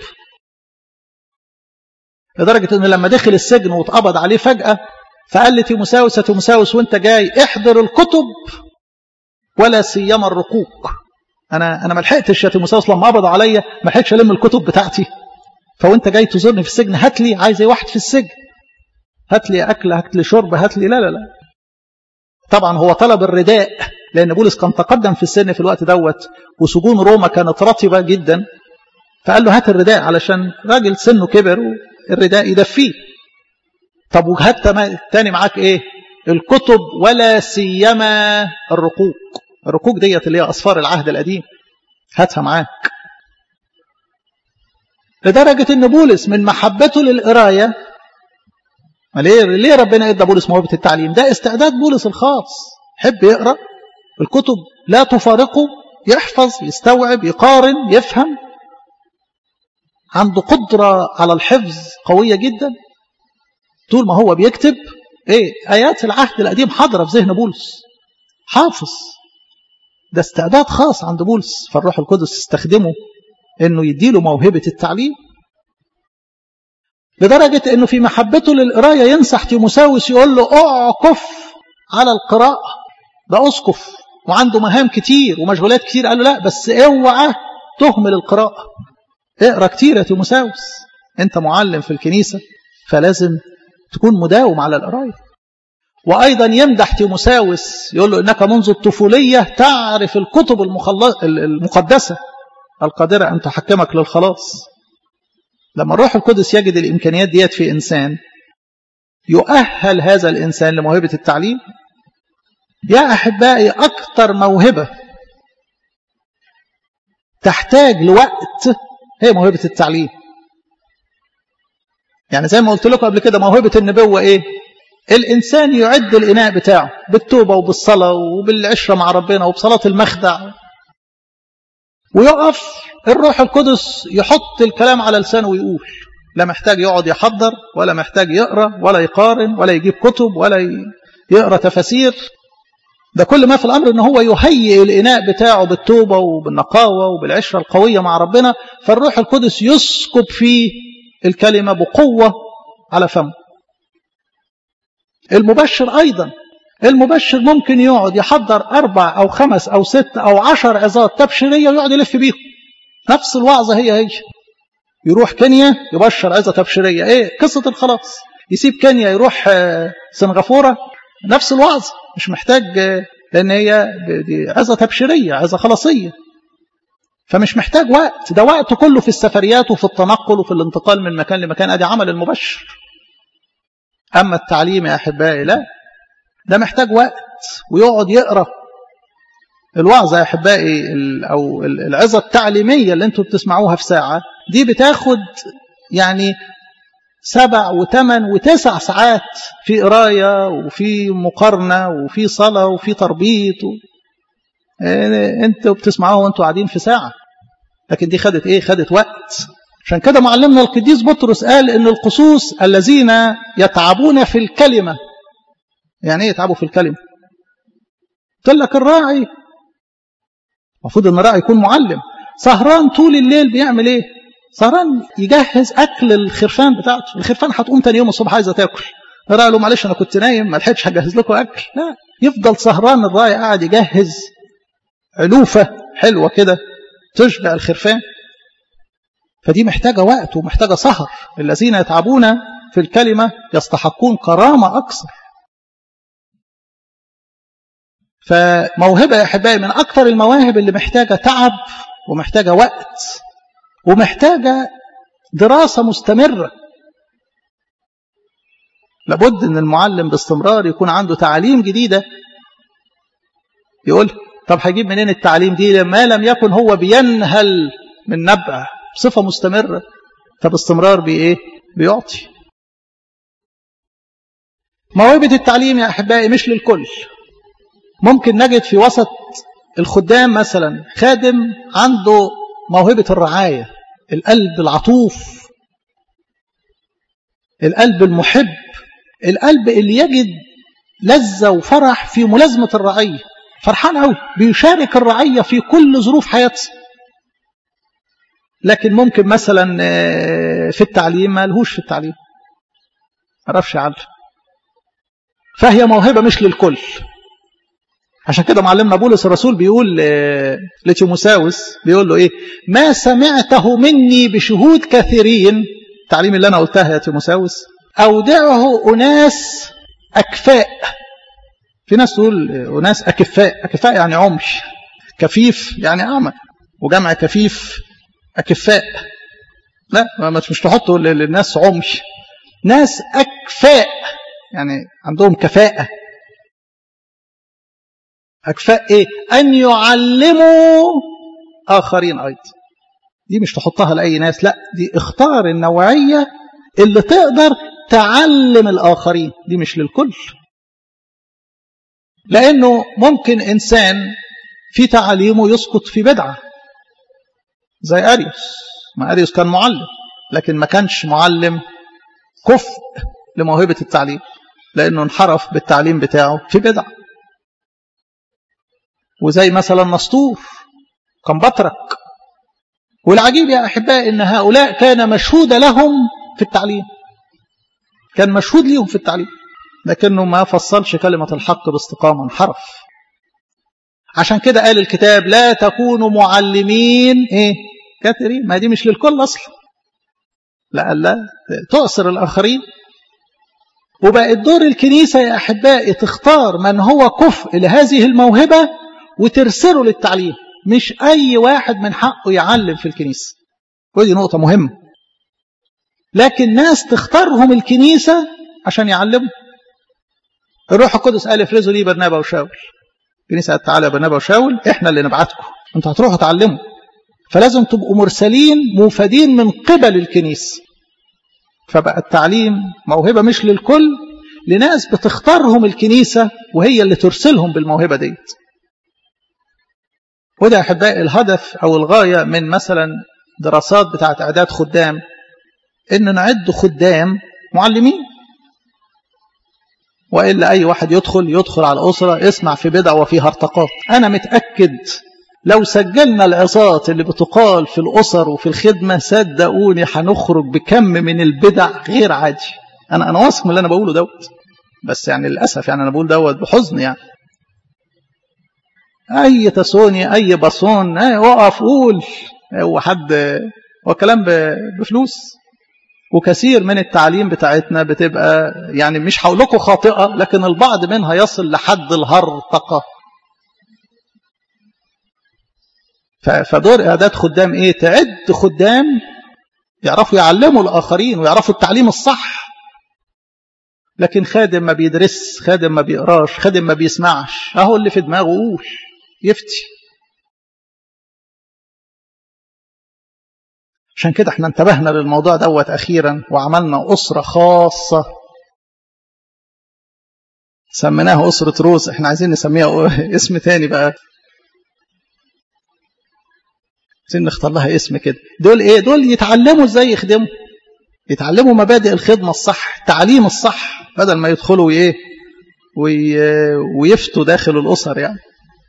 لدرجه ان لما دخل السجن واتقبض عليه فجاه فقال لتيموساوس يا تيموساوس وانت جاي احضر الكتب ولا سيما الرقوق انا انا ما لحقتش يا تيموساوس لما قبضوا عليا ما لحقتش الم الكتب بتاعتي فوانت جاي تزورني في السجن هات لي عايز ايه واحد في السجن هات لي اكل هات لي شرب هات لي لا لا لا طبعا هو طلب الرداء لان بولس كان تقدم في السن في الوقت دوت وسجون روما كانت رطبه جدا فقال له هات الرداء علشان راجل سنه كبر والرداء يدفيه طب وهات تاني معاك ايه الكتب ولا سيما الرقوق الرقوق ديت اللي هي اصفار العهد القديم هاتها معاك لدرجه ان بولس من محبته للقرايه ليه ليه ربنا ادى بولس موهبه التعليم ده استعداد بولس الخاص حب يقرا الكتب لا تفارقه يحفظ يستوعب يقارن يفهم عنده قدره على الحفظ قويه جدا طول ما هو بيكتب ايه ايات العهد القديم حاضره في ذهن بولس حافظ ده استعداد خاص عند بولس فالروح القدس استخدمه انه يديله موهبه التعليم لدرجة أنه في محبته للقراية ينصح تيموساوس يقول له أعكف على القراءة ده أسقف وعنده مهام كتير ومشغولات كتير قال له لا بس اوعى تهمل القراءة اقرا كتير يا تيموساوس انت معلم في الكنيسة فلازم تكون مداوم على القراية وأيضا يمدح تيموساوس يقول له إنك منذ الطفولية تعرف الكتب المقدسة القادرة أن تحكمك للخلاص لما الروح القدس يجد الإمكانيات ديت في إنسان يؤهل هذا الإنسان لموهبة التعليم يا أحبائي أكثر موهبة تحتاج لوقت هي موهبة التعليم يعني زي ما قلت لكم قبل كده موهبة النبوة إيه الإنسان يعد الإناء بتاعه بالتوبة وبالصلاة وبالعشرة مع ربنا وبصلاة المخدع ويقف الروح القدس يحط الكلام على لسانه ويقول لا محتاج يقعد يحضر ولا محتاج يقرا ولا يقارن ولا يجيب كتب ولا يقرا تفاسير ده كل ما في الامر ان هو يهيئ الاناء بتاعه بالتوبه وبالنقاوه وبالعشره القويه مع ربنا فالروح القدس يسكب فيه الكلمه بقوه على فمه المبشر ايضا المبشر ممكن يقعد يحضر أربع أو خمس أو ست أو عشر عظات تبشيرية ويقعد يلف بيهم نفس الوعظة هي هي يروح كينيا يبشر عظة تبشيرية إيه قصة الخلاص يسيب كينيا يروح سنغافورة نفس الوعظة مش محتاج لأن هي دي عظة تبشيرية عظة خلاصية فمش محتاج وقت ده وقت كله في السفريات وفي التنقل وفي الانتقال من مكان لمكان ادي عمل المبشر أما التعليم يا أحبائي لا ده محتاج وقت ويقعد يقرا الوعظه يا احبائي او العظه التعليميه اللي انتم بتسمعوها في ساعه دي بتاخد يعني سبع وثمان وتسع ساعات في قرايه وفي مقارنه وفي صلاه وفي تربيط و... انتوا بتسمعوها وانتوا قاعدين في ساعه لكن دي خدت ايه خدت وقت عشان كده معلمنا القديس بطرس قال ان القصوص الذين يتعبون في الكلمه يعني ايه يتعبوا في الكلمة قلت لك الراعي المفروض ان الراعي يكون معلم سهران طول الليل بيعمل ايه سهران يجهز اكل الخرفان بتاعته الخرفان هتقوم تاني يوم الصبح عايزه تاكل الراعي له معلش انا كنت نايم ما لحقتش هجهز لكم اكل لا يفضل سهران الراعي قاعد يجهز علوفه حلوه كده تشبع الخرفان فدي محتاجه وقت ومحتاجه سهر الذين يتعبون في الكلمه يستحقون كرامه اكثر فموهبة يا أحبائي من أكثر المواهب اللي محتاجة تعب ومحتاجة وقت ومحتاجة دراسة مستمرة لابد ان المعلم باستمرار يكون عنده تعاليم جديدة يقول طب هجيب منين التعليم دي لما لم يكن هو بينهل من نبع بصفة مستمرة فباستمرار بإيه بيعطي موهبة التعليم يا أحبائي مش للكل ممكن نجد في وسط الخدام مثلا خادم عنده موهبة الرعاية القلب العطوف القلب المحب القلب اللي يجد لذة وفرح في ملازمة الرعية فرحان قوي بيشارك الرعية في كل ظروف حياته لكن ممكن مثلا في التعليم ما لهوش في التعليم ما عرفش يعلم فهي موهبة مش للكل عشان كده معلمنا بولس الرسول بيقول لتيموساوس بيقول له ايه ما سمعته مني بشهود كثيرين التعليم اللي انا قلتها يا تيموساوس اودعه اناس اكفاء في ناس تقول اناس اكفاء اكفاء يعني عمي كفيف يعني اعمى وجمع كفيف اكفاء لا مش تحطوا للناس عمي ناس اكفاء يعني عندهم كفاءه أكفاء إيه؟ أن يعلموا آخرين أيضا دي مش تحطها لأي ناس لا دي اختار النوعية اللي تقدر تعلم الآخرين دي مش للكل لأنه ممكن إنسان في تعليمه يسقط في بدعة زي أريوس ما أريوس كان معلم لكن ما كانش معلم كفء لموهبة التعليم لأنه انحرف بالتعليم بتاعه في بدعة وزي مثلا نسطور كان بطرك والعجيب يا أحباء إن هؤلاء كان مشهود لهم في التعليم كان مشهود لهم في التعليم لكنه ما فصلش كلمة الحق باستقامة انحرف عشان كده قال الكتاب لا تكونوا معلمين ايه كثيرين ما دي مش للكل اصلا لا لا تؤثر الاخرين وبقت دور الكنيسة يا أحبائي تختار من هو كفء لهذه الموهبة وترسله للتعليم مش أي واحد من حقه يعلم في الكنيسة ودي نقطة مهمة لكن ناس تختارهم الكنيسة عشان يعلموا الروح القدس قال افرزوا لي برنابا وشاول الكنيسة قالت تعالى برنابا وشاول احنا اللي نبعتكم انتوا هتروحوا تعلموا فلازم تبقوا مرسلين موفدين من قبل الكنيسة فبقى التعليم موهبة مش للكل لناس بتختارهم الكنيسة وهي اللي ترسلهم بالموهبة ديت وده أحبائي الهدف أو الغاية من مثلا دراسات بتاعة إعداد خدام إن نعد خدام معلمين وإلا أي واحد يدخل يدخل على الأسرة يسمع في بدع وفي هرطقات أنا متأكد لو سجلنا العظات اللي بتقال في الأسر وفي الخدمة صدقوني هنخرج بكم من البدع غير عادي أنا أنا واثق من اللي أنا بقوله دوت بس يعني للأسف يعني أنا بقول دوت بحزن يعني أي تسوني أي بصون أي وقف قول هو حد هو كلام بفلوس وكثير من التعليم بتاعتنا بتبقى يعني مش هقول لكم خاطئة لكن البعض منها يصل لحد الهرطقة فدور إعداد خدام إيه تعد خدام يعرفوا يعلموا الآخرين ويعرفوا التعليم الصح لكن خادم ما بيدرس خادم ما بيقراش خادم ما بيسمعش أهو اللي في دماغه قول يفتي عشان كده احنا انتبهنا للموضوع دوت أخيرا وعملنا أسرة خاصة سميناها أسرة روز احنا عايزين نسميها اسم تاني بقى عايزين نختار لها اسم كده دول ايه دول يتعلموا ازاي يخدموا يتعلموا مبادئ الخدمة الصح التعليم الصح بدل ما يدخلوا ايه ويفتوا داخل الأسر يعني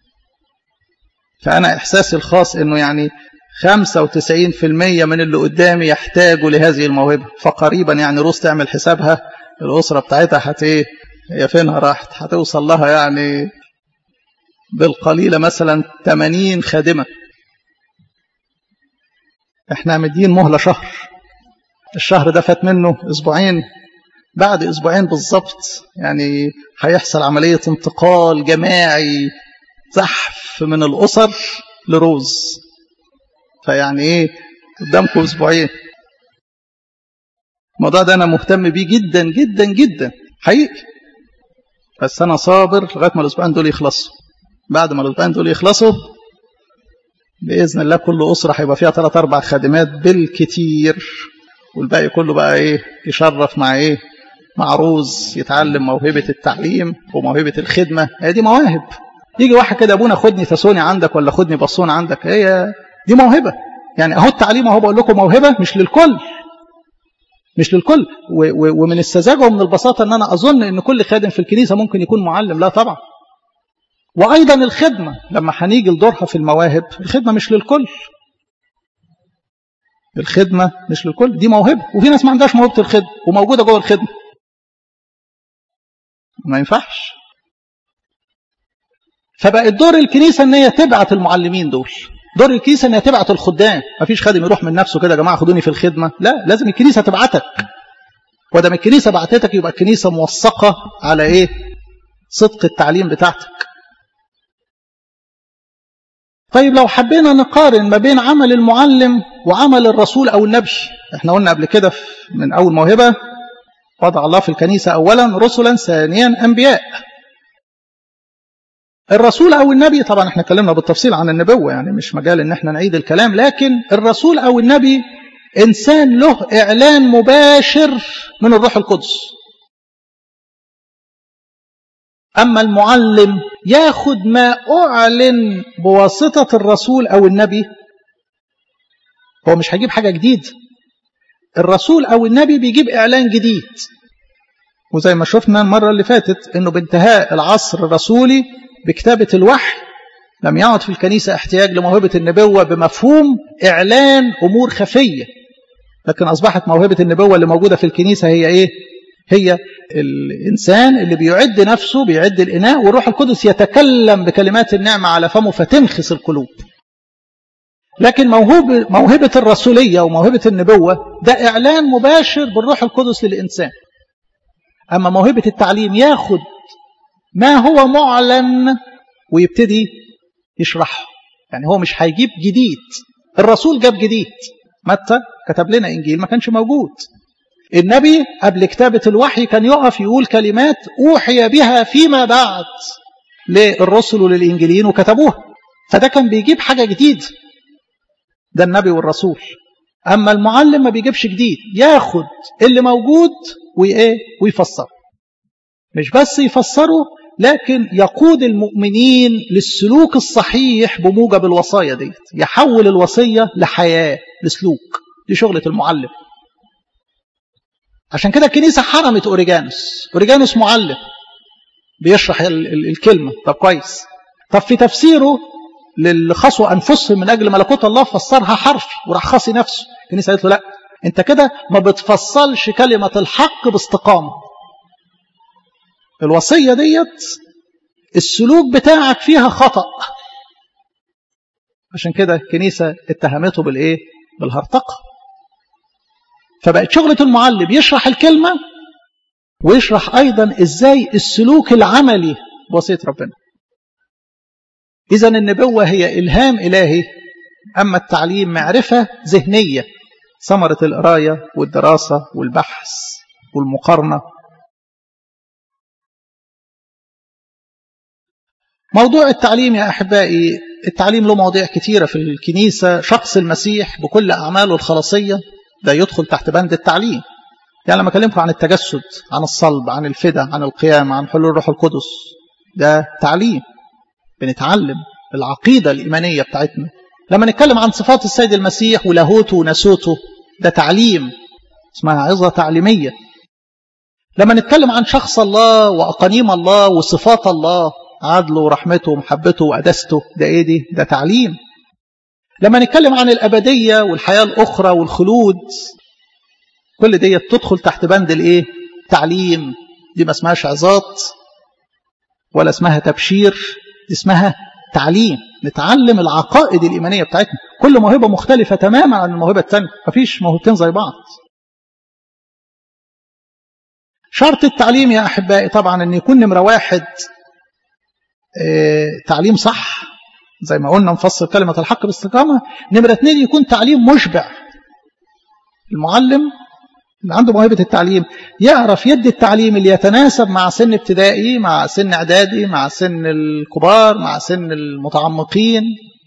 فأنا إحساسي الخاص أنه يعني 95% من اللي قدامي يحتاجوا لهذه الموهبة فقريبا يعني روس تعمل حسابها الأسرة بتاعتها هت ايه هي فينها راحت هتوصل لها يعني بالقليلة مثلا 80 خادمة احنا مدين مهلة شهر الشهر ده فات منه اسبوعين بعد اسبوعين بالظبط يعني هيحصل عملية انتقال جماعي زحف من الأسر لروز فيعني ايه قدامكم اسبوعين الموضوع ده انا مهتم بيه جدا جدا جدا حقيقي بس انا صابر لغايه ما الاسبوعين دول يخلصوا بعد ما الاسبوعين دول يخلصوا باذن الله كل اسره هيبقى فيها ثلاث اربع خادمات بالكتير والباقي كله بقى ايه يشرف مع ايه مع عروز يتعلم موهبه التعليم وموهبه الخدمه هي دي مواهب يجي واحد كده ابونا خدني تسوني عندك ولا خدني بصون عندك هي دي موهبه يعني اهو التعليم اهو بقول لكم موهبه مش للكل مش للكل ومن السذاجه ومن البساطه ان انا اظن ان كل خادم في الكنيسه ممكن يكون معلم لا طبعا وايضا الخدمه لما هنيجي لدورها في المواهب الخدمه مش للكل الخدمه مش للكل دي موهبه وفي ناس ما عندهاش موهبه الخدمه وموجوده جوه الخدمه ما ينفعش فبقت دور الكنيسه ان هي تبعت المعلمين دول دور الكنيسه ان هي تبعت الخدام ما فيش خادم يروح من نفسه كده يا جماعه خدوني في الخدمه لا لازم الكنيسه تبعتك ودام الكنيسه بعتتك يبقى الكنيسه موثقه على ايه صدق التعليم بتاعتك طيب لو حبينا نقارن ما بين عمل المعلم وعمل الرسول او النبي احنا قلنا قبل كده من اول موهبه وضع الله في الكنيسه اولا رسلا ثانيا انبياء الرسول او النبي طبعا احنا اتكلمنا بالتفصيل عن النبوه يعني مش مجال ان احنا نعيد الكلام لكن الرسول او النبي انسان له اعلان مباشر من الروح القدس اما المعلم ياخد ما اعلن بواسطه الرسول او النبي هو مش هيجيب حاجه جديده الرسول او النبي بيجيب اعلان جديد وزي ما شفنا المره اللي فاتت انه بانتهاء العصر الرسولي بكتابة الوحي لم يعد في الكنيسة احتياج لموهبة النبوة بمفهوم إعلان أمور خفية لكن أصبحت موهبة النبوة اللي موجودة في الكنيسة هي إيه؟ هي الإنسان اللي بيعد نفسه بيعد الإناء والروح القدس يتكلم بكلمات النعمة على فمه فتنخس القلوب لكن موهبة, موهبة الرسولية وموهبة النبوة ده إعلان مباشر بالروح القدس للإنسان أما موهبة التعليم ياخد ما هو معلن ويبتدي يشرحه يعني هو مش هيجيب جديد الرسول جاب جديد متى كتب لنا إنجيل ما كانش موجود النبي قبل كتابة الوحي كان يقف يقول كلمات أوحي بها فيما بعد للرسل وللإنجيليين وكتبوها فده كان بيجيب حاجة جديد ده النبي والرسول أما المعلم ما بيجيبش جديد ياخد اللي موجود وإيه ويفسره مش بس يفسره لكن يقود المؤمنين للسلوك الصحيح بموجب الوصايا ديت يحول الوصية لحياة لسلوك دي شغلة المعلم عشان كده الكنيسة حرمت أوريجانوس أوريجانوس معلم بيشرح ال ال الكلمة طب كويس طب في تفسيره للي خصوا أنفسهم من أجل ملكوت الله فسرها حرف وراح خاصي نفسه الكنيسة قالت له لا أنت كده ما بتفصلش كلمة الحق باستقامة الوصية ديت السلوك بتاعك فيها خطأ عشان كده الكنيسة اتهمته بالإيه؟ بالهرطقة فبقت شغلة المعلم يشرح الكلمة ويشرح أيضا إزاي السلوك العملي بوصية ربنا إذا النبوة هي إلهام إلهي أما التعليم معرفة ذهنية ثمرة القراية والدراسة والبحث والمقارنة موضوع التعليم يا أحبائي التعليم له مواضيع كثيرة في الكنيسة شخص المسيح بكل أعماله الخلاصية ده يدخل تحت بند التعليم يعني لما أكلمكم عن التجسد عن الصلب عن الفدا عن القيامة عن حلول الروح القدس ده تعليم بنتعلم العقيدة الإيمانية بتاعتنا لما نتكلم عن صفات السيد المسيح ولاهوته ونسوته ده تعليم اسمها عظة تعليمية لما نتكلم عن شخص الله وأقانيم الله وصفات الله عدله ورحمته ومحبته وقدسته ده ايه دي ده تعليم لما نتكلم عن الأبدية والحياة الأخرى والخلود كل دي تدخل تحت بند الايه تعليم دي ما اسمهاش عظات ولا اسمها تبشير دي اسمها تعليم نتعلم العقائد الإيمانية بتاعتنا كل موهبة مختلفة تماما عن الموهبة الثانية مفيش موهبتين زي بعض شرط التعليم يا أحبائي طبعا أن يكون نمرة واحد اه تعليم صح زي ما قلنا نفسر كلمة الحق باستقامة نمرة اثنين يكون تعليم مشبع المعلم اللي عنده موهبة التعليم يعرف يدي التعليم اللي يتناسب مع سن ابتدائي مع سن اعدادي مع سن الكبار مع سن المتعمقين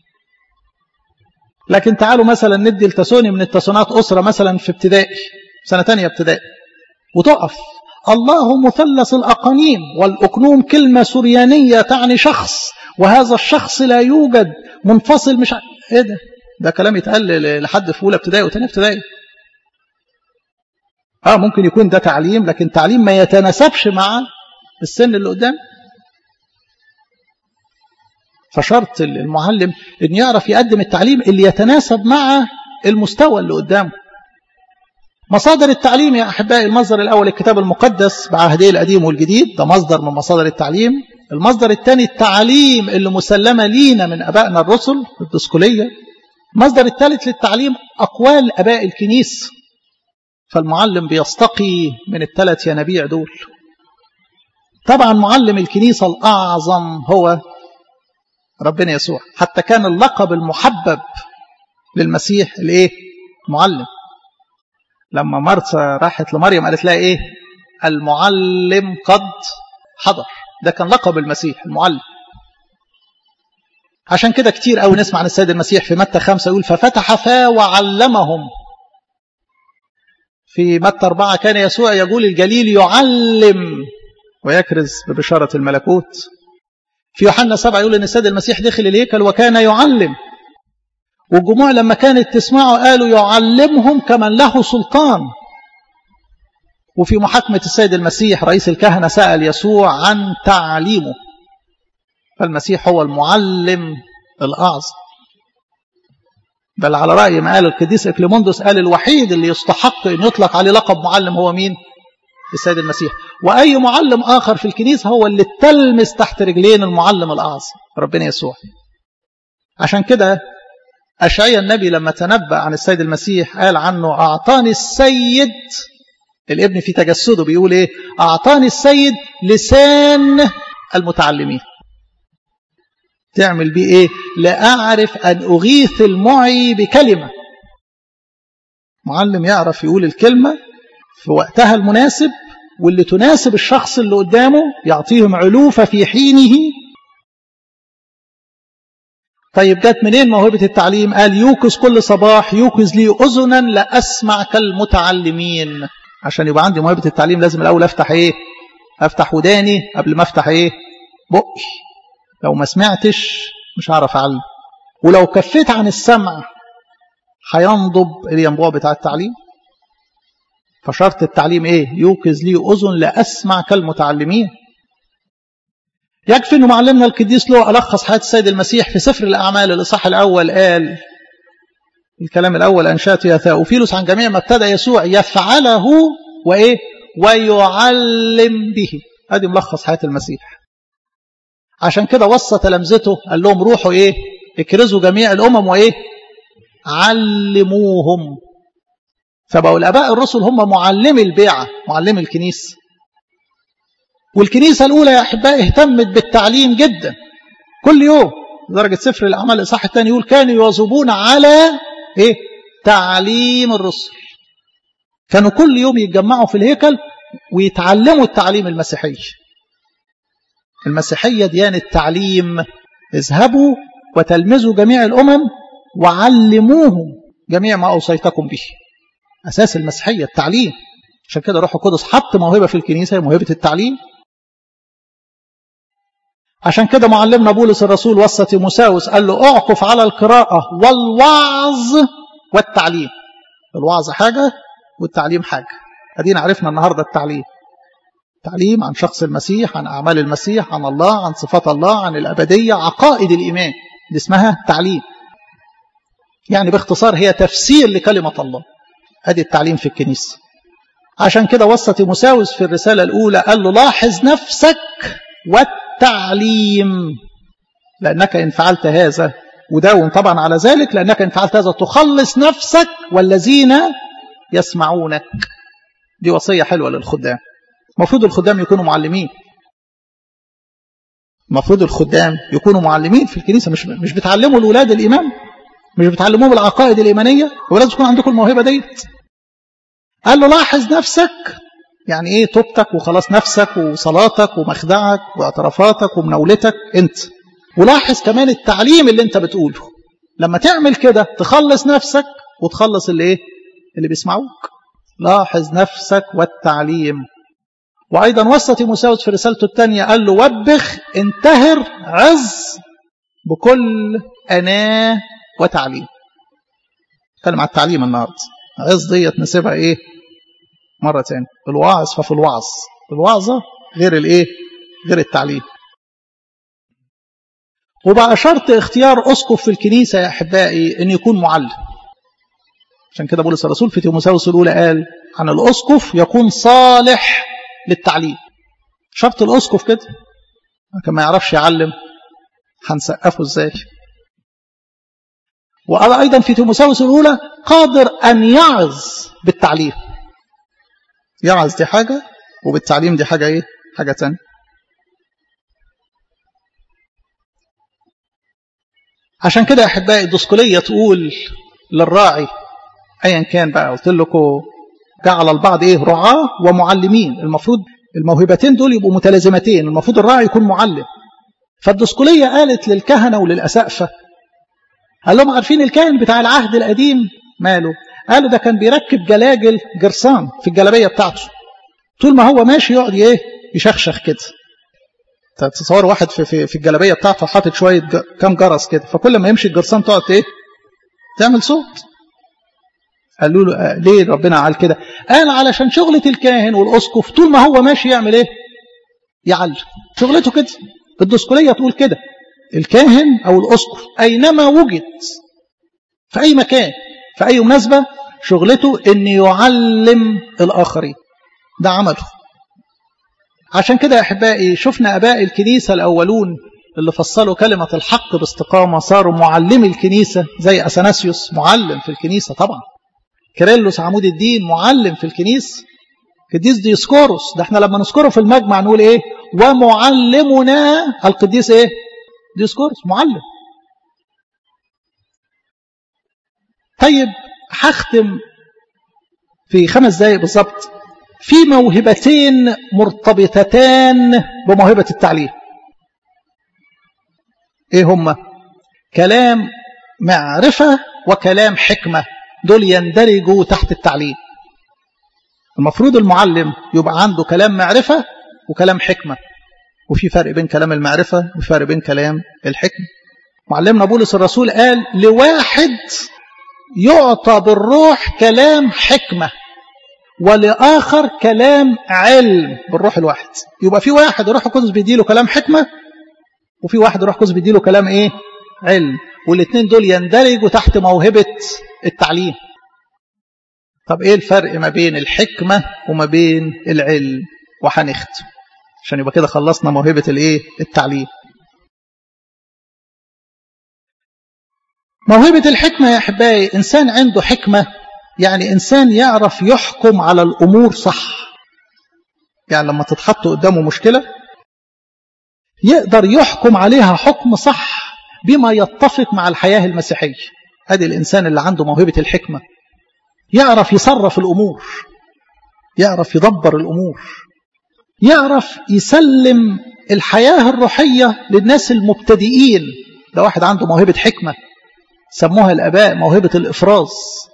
لكن تعالوا مثلا ندي التسوني من التسونات أسرة مثلا في ابتدائي سنة تانية ابتدائي وتقف الله مثلث الأقانيم والأقنوم كلمة سريانية تعني شخص وهذا الشخص لا يوجد منفصل مش ع... ايه ده ده كلام يتقال لحد في اولى ابتدائي وثانيه ابتدائي اه ممكن يكون ده تعليم لكن تعليم ما يتناسبش مع السن اللي قدام فشرط المعلم ان يعرف يقدم التعليم اللي يتناسب مع المستوى اللي قدامه مصادر التعليم يا احبائي المصدر الاول الكتاب المقدس بعهديه القديم والجديد ده مصدر من مصادر التعليم المصدر الثاني التعليم اللي مسلمه لينا من ابائنا الرسل الدسكوليه المصدر الثالث للتعليم اقوال اباء الكنيس فالمعلم بيستقي من الثلاث ينابيع دول طبعا معلم الكنيسه الاعظم هو ربنا يسوع حتى كان اللقب المحبب للمسيح الايه معلم لما مرثا راحت لمريم قالت لها ايه المعلم قد حضر ده كان لقب المسيح المعلم عشان كده كتير قوي نسمع عن السيد المسيح في متى خمسة يقول ففتح فا وعلمهم في متى أربعة كان يسوع يقول الجليل يعلم ويكرز ببشارة الملكوت في يوحنا سبعة يقول أن السيد المسيح دخل الهيكل وكان يعلم والجموع لما كانت تسمعه قالوا يعلمهم كمن له سلطان وفي محاكمة السيد المسيح رئيس الكهنة سأل يسوع عن تعليمه فالمسيح هو المعلم الأعظم بل على رأي ما قال القديس إكليموندوس قال الوحيد اللي يستحق أن يطلق عليه لقب معلم هو مين؟ السيد المسيح وأي معلم آخر في الكنيسة هو اللي تلمس تحت رجلين المعلم الأعظم ربنا يسوع عشان كده أشعيا النبي لما تنبأ عن السيد المسيح قال عنه أعطاني السيد الابن في تجسده بيقول إيه أعطاني السيد لسان المتعلمين تعمل بيه إيه لأعرف أن أغيث المعي بكلمة معلم يعرف يقول الكلمة في وقتها المناسب واللي تناسب الشخص اللي قدامه يعطيهم علوفة في حينه طيب جت منين موهبة التعليم قال يوكز كل صباح يوكز لي أذنا لأسمع كالمتعلمين عشان يبقى عندي موهبة التعليم لازم الأول أفتح إيه أفتح وداني قبل ما أفتح إيه بقي لو ما سمعتش مش هعرف أعلم ولو كفيت عن السمع هينضب الينبوع بتاع التعليم فشرط التعليم إيه يوكز لي أذن لأسمع كالمتعلمين يكفي أنه معلمنا القديس له ألخص حياة السيد المسيح في سفر الأعمال الإصحاح الأول قال الكلام الأول أنشأت يا ثاوفيلوس عن جميع ما ابتدى يسوع يفعله وإيه ويعلم به هذه ملخص حياة المسيح عشان كده وصى تلامذته قال لهم روحوا إيه اكرزوا جميع الأمم وإيه علموهم فبقوا الآباء الرسل هم معلمي البيعة معلمي الكنيسة والكنيسة الأولى يا أحبائي اهتمت بالتعليم جدا كل يوم لدرجة سفر الأعمال الإصحاح الثاني يقول كانوا يواظبون على إيه؟ تعليم الرسل كانوا كل يوم يتجمعوا في الهيكل ويتعلموا التعليم المسيحي المسيحية ديانة تعليم اذهبوا وتلمذوا جميع الأمم وعلموهم جميع ما أوصيتكم به أساس المسيحية التعليم عشان كده روح القدس حط موهبة في الكنيسة موهبة التعليم عشان كده معلمنا بولس الرسول وصى تيموساوس قال له اعكف على القراءة والوعظ والتعليم الوعظ حاجة والتعليم حاجة ادينا عرفنا النهاردة التعليم تعليم عن شخص المسيح عن أعمال المسيح عن الله عن صفات الله عن الأبدية عقائد الإيمان دي اسمها تعليم يعني باختصار هي تفسير لكلمة الله ادي التعليم في الكنيسة عشان كده وصى تيموساوس في الرسالة الأولى قال له لاحظ نفسك والتعليم لأنك إن فعلت هذا وداوم طبعا على ذلك لأنك إن فعلت هذا تخلص نفسك والذين يسمعونك دي وصية حلوة للخدام المفروض الخدام يكونوا معلمين المفروض الخدام يكونوا معلمين في الكنيسة مش مش بتعلموا الأولاد الإيمان مش بتعلموهم العقائد الإيمانية ولازم تكون عندكم الموهبة ديت قال له لاحظ نفسك يعني ايه توبتك وخلاص نفسك وصلاتك ومخدعك واعترافاتك ومناولتك انت ولاحظ كمان التعليم اللي انت بتقوله لما تعمل كده تخلص نفسك وتخلص اللي ايه اللي بيسمعوك لاحظ نفسك والتعليم وايضا وصى تيموساوس في رسالته الثانيه قال له وبخ انتهر عز بكل اناه وتعليم اتكلم على التعليم النهارده عز ديت نسيبها ايه مرة تاني الواعظ ففي الوعظ الوعظة غير الايه غير التعليم وبقى شرط اختيار اسقف في الكنيسة يا احبائي ان يكون معلم عشان كده بولس الرسول في تيموساوس الاولى قال عن الاسقف يكون صالح للتعليم شرط الاسقف كده لكن ما يعرفش يعلم هنسقفه ازاي وقال ايضا في تيموساوس الاولى قادر ان يعظ بالتعليم يعظ دي حاجة وبالتعليم دي حاجة ايه حاجة تانية عشان كده يا احبائي الدسكولية تقول للراعي ايا كان بقى قلت لكم جعل البعض ايه رعاة ومعلمين المفروض الموهبتين دول يبقوا متلازمتين المفروض الراعي يكون معلم فالدسكولية قالت للكهنة وللأسقفة قال لهم عارفين الكاهن بتاع العهد القديم ماله قالوا ده كان بيركب جلاجل جرسان في الجلابيه بتاعته طول ما هو ماشي يقعد ايه يشخشخ كده تتصور واحد في في, في الجلابيه بتاعته حاطط شويه ج... كام جرس كده فكل ما يمشي الجرسان تقعد ايه تعمل صوت قالوا له آه ليه ربنا عمل كده قال علشان شغله الكاهن والاسقف طول ما هو ماشي يعمل ايه يعلم شغلته كده الدسكوليه تقول كده الكاهن او الاسقف اينما وجد في اي مكان في أي مناسبة شغلته أن يعلم الآخرين ده عمله عشان كده يا أحبائي شفنا أباء الكنيسة الأولون اللي فصلوا كلمة الحق باستقامة صاروا معلمي الكنيسة زي أثناسيوس معلم في الكنيسة طبعا كيرلس عمود الدين معلم في الكنيسة قديس ديسكوروس ده احنا لما نذكره في المجمع نقول ايه ومعلمنا القديس ايه ديسكوروس معلم طيب هختم في خمس دقايق بالظبط في موهبتين مرتبطتان بموهبة التعليم ايه هما كلام معرفة وكلام حكمة دول يندرجوا تحت التعليم المفروض المعلم يبقى عنده كلام معرفة وكلام حكمة وفي فرق بين كلام المعرفة وفي فرق بين كلام الحكمة معلمنا بولس الرسول قال لواحد يعطى بالروح كلام حكمة ولآخر كلام علم بالروح الواحد يبقى في واحد الروح القدس بيديله كلام حكمة وفي واحد الروح القدس بيديله كلام ايه علم والاثنين دول يندرجوا تحت موهبة التعليم طب ايه الفرق ما بين الحكمة وما بين العلم وهنختم عشان يبقى كده خلصنا موهبة الايه التعليم موهبة الحكمة يا أحبائي إنسان عنده حكمة يعني إنسان يعرف يحكم على الأمور صح يعني لما تتحط قدامه مشكلة يقدر يحكم عليها حكم صح بما يتفق مع الحياة المسيحية هذا الإنسان اللي عنده موهبة الحكمة يعرف يصرف الأمور يعرف يدبر الأمور يعرف يسلم الحياة الروحية للناس المبتدئين ده واحد عنده موهبة حكمة سموها الآباء موهبة الإفراز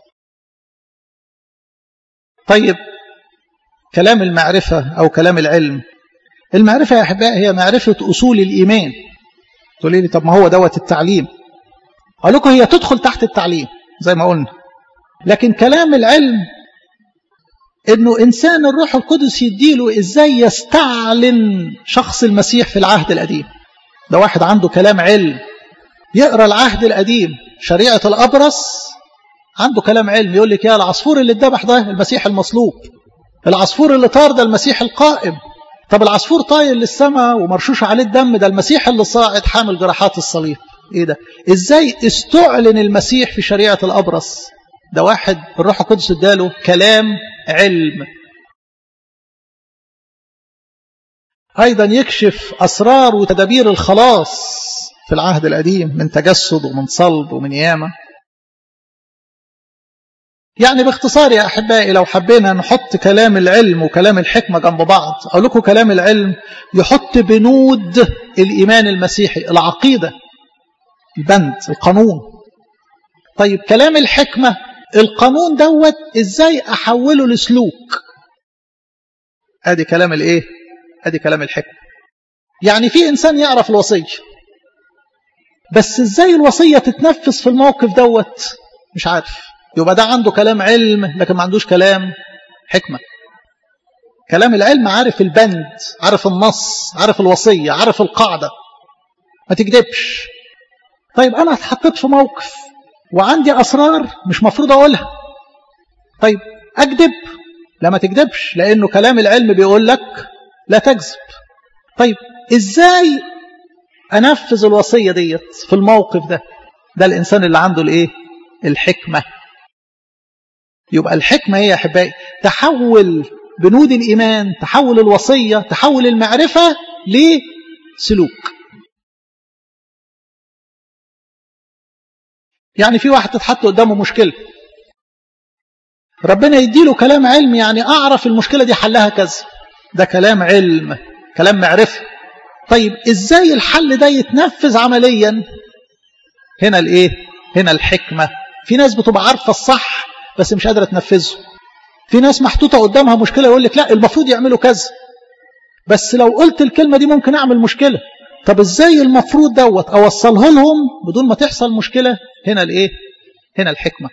طيب كلام المعرفة أو كلام العلم المعرفة يا أحباء هي معرفة أصول الإيمان تقولي لي طب ما هو دوت التعليم أقول لكم هي تدخل تحت التعليم زي ما قلنا لكن كلام العلم انه انسان الروح القدس يديله ازاي يستعلن شخص المسيح في العهد القديم ده واحد عنده كلام علم يقرا العهد القديم شريعه الابرص عنده كلام علم يقول لك يا العصفور اللي اتذبح ده المسيح المصلوب العصفور اللي طار ده المسيح القائم طب العصفور طاير للسماء ومرشوش عليه الدم ده المسيح اللي صاعد حامل جراحات الصليب ايه ده ازاي استعلن المسيح في شريعه الابرص ده واحد الروح القدس اداله كلام علم ايضا يكشف اسرار وتدابير الخلاص في العهد القديم من تجسد ومن صلب ومن يامه يعني باختصار يا أحبائي لو حبينا نحط كلام العلم وكلام الحكمة جنب بعض أقول لكم كلام العلم يحط بنود الإيمان المسيحي العقيدة البند القانون طيب كلام الحكمة القانون دوت ازاي احوله لسلوك ادي كلام الايه ادي كلام الحكمة يعني في انسان يعرف الوصية بس ازاي الوصية تتنفذ في الموقف دوت مش عارف يبقى ده عنده كلام علم لكن ما عندوش كلام حكمة كلام العلم عارف البند عارف النص عارف الوصية عارف القاعدة ما تكذبش طيب أنا اتحطيت في موقف وعندي أسرار مش مفروض أقولها طيب أكذب لا ما تكذبش لأنه كلام العلم بيقول لك لا تكذب طيب إزاي أنفذ الوصية ديت في الموقف ده ده الإنسان اللي عنده الإيه الحكمة يبقى الحكمة هي يا أحبائي تحول بنود الإيمان تحول الوصية تحول المعرفة لسلوك يعني في واحد تتحط قدامه مشكلة ربنا يديله كلام علم يعني أعرف المشكلة دي حلها كذا ده كلام علم كلام معرفة طيب إزاي الحل ده يتنفذ عمليا هنا الإيه هنا الحكمة في ناس بتبقى عارفة الصح بس مش قادرة تنفذه في ناس محطوطة قدامها مشكلة يقول لك لا المفروض يعملوا كذا بس لو قلت الكلمة دي ممكن أعمل مشكلة طب ازاي المفروض دوت اوصله لهم بدون ما تحصل مشكلة هنا الايه هنا الحكمة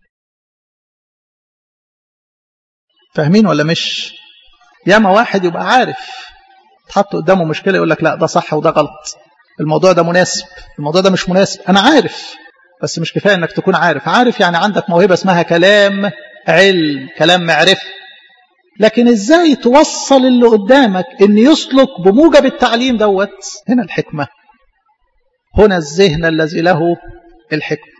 فاهمين ولا مش ياما واحد يبقى عارف تحط قدامه مشكلة يقول لك لا ده صح وده غلط الموضوع ده مناسب الموضوع ده مش مناسب انا عارف بس مش كفاية انك تكون عارف عارف يعني عندك موهبة اسمها كلام علم كلام معرفة لكن ازاي توصل اللي قدامك ان يسلك بموجب التعليم دوت هنا الحكمة هنا الذهن الذي له الحكمة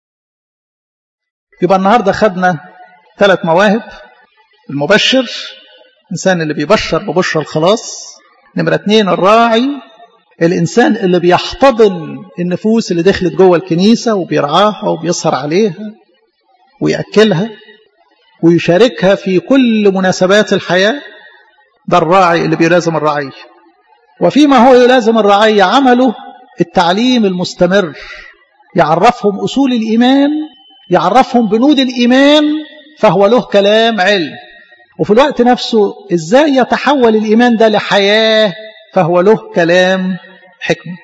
يبقى النهاردة خدنا ثلاث مواهب المبشر الإنسان اللي بيبشر ببشر الخلاص نمرة اتنين الراعي الإنسان اللي بيحتضن النفوس اللي دخلت جوه الكنيسة وبيرعاها وبيسهر عليها ويأكلها ويشاركها في كل مناسبات الحياة ده الراعي اللي بيلازم الرعية وفيما هو يلازم الرعية عمله التعليم المستمر يعرفهم أصول الإيمان يعرفهم بنود الإيمان فهو له كلام علم وفي الوقت نفسه إزاي يتحول الإيمان ده لحياة فهو له كلام حكمة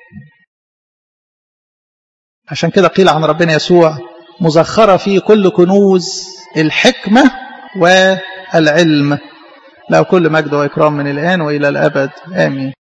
عشان كده قيل عن ربنا يسوع مزخرة في كل كنوز الحكمة والعلم له كل مجد وإكرام من الآن وإلى الأبد آمين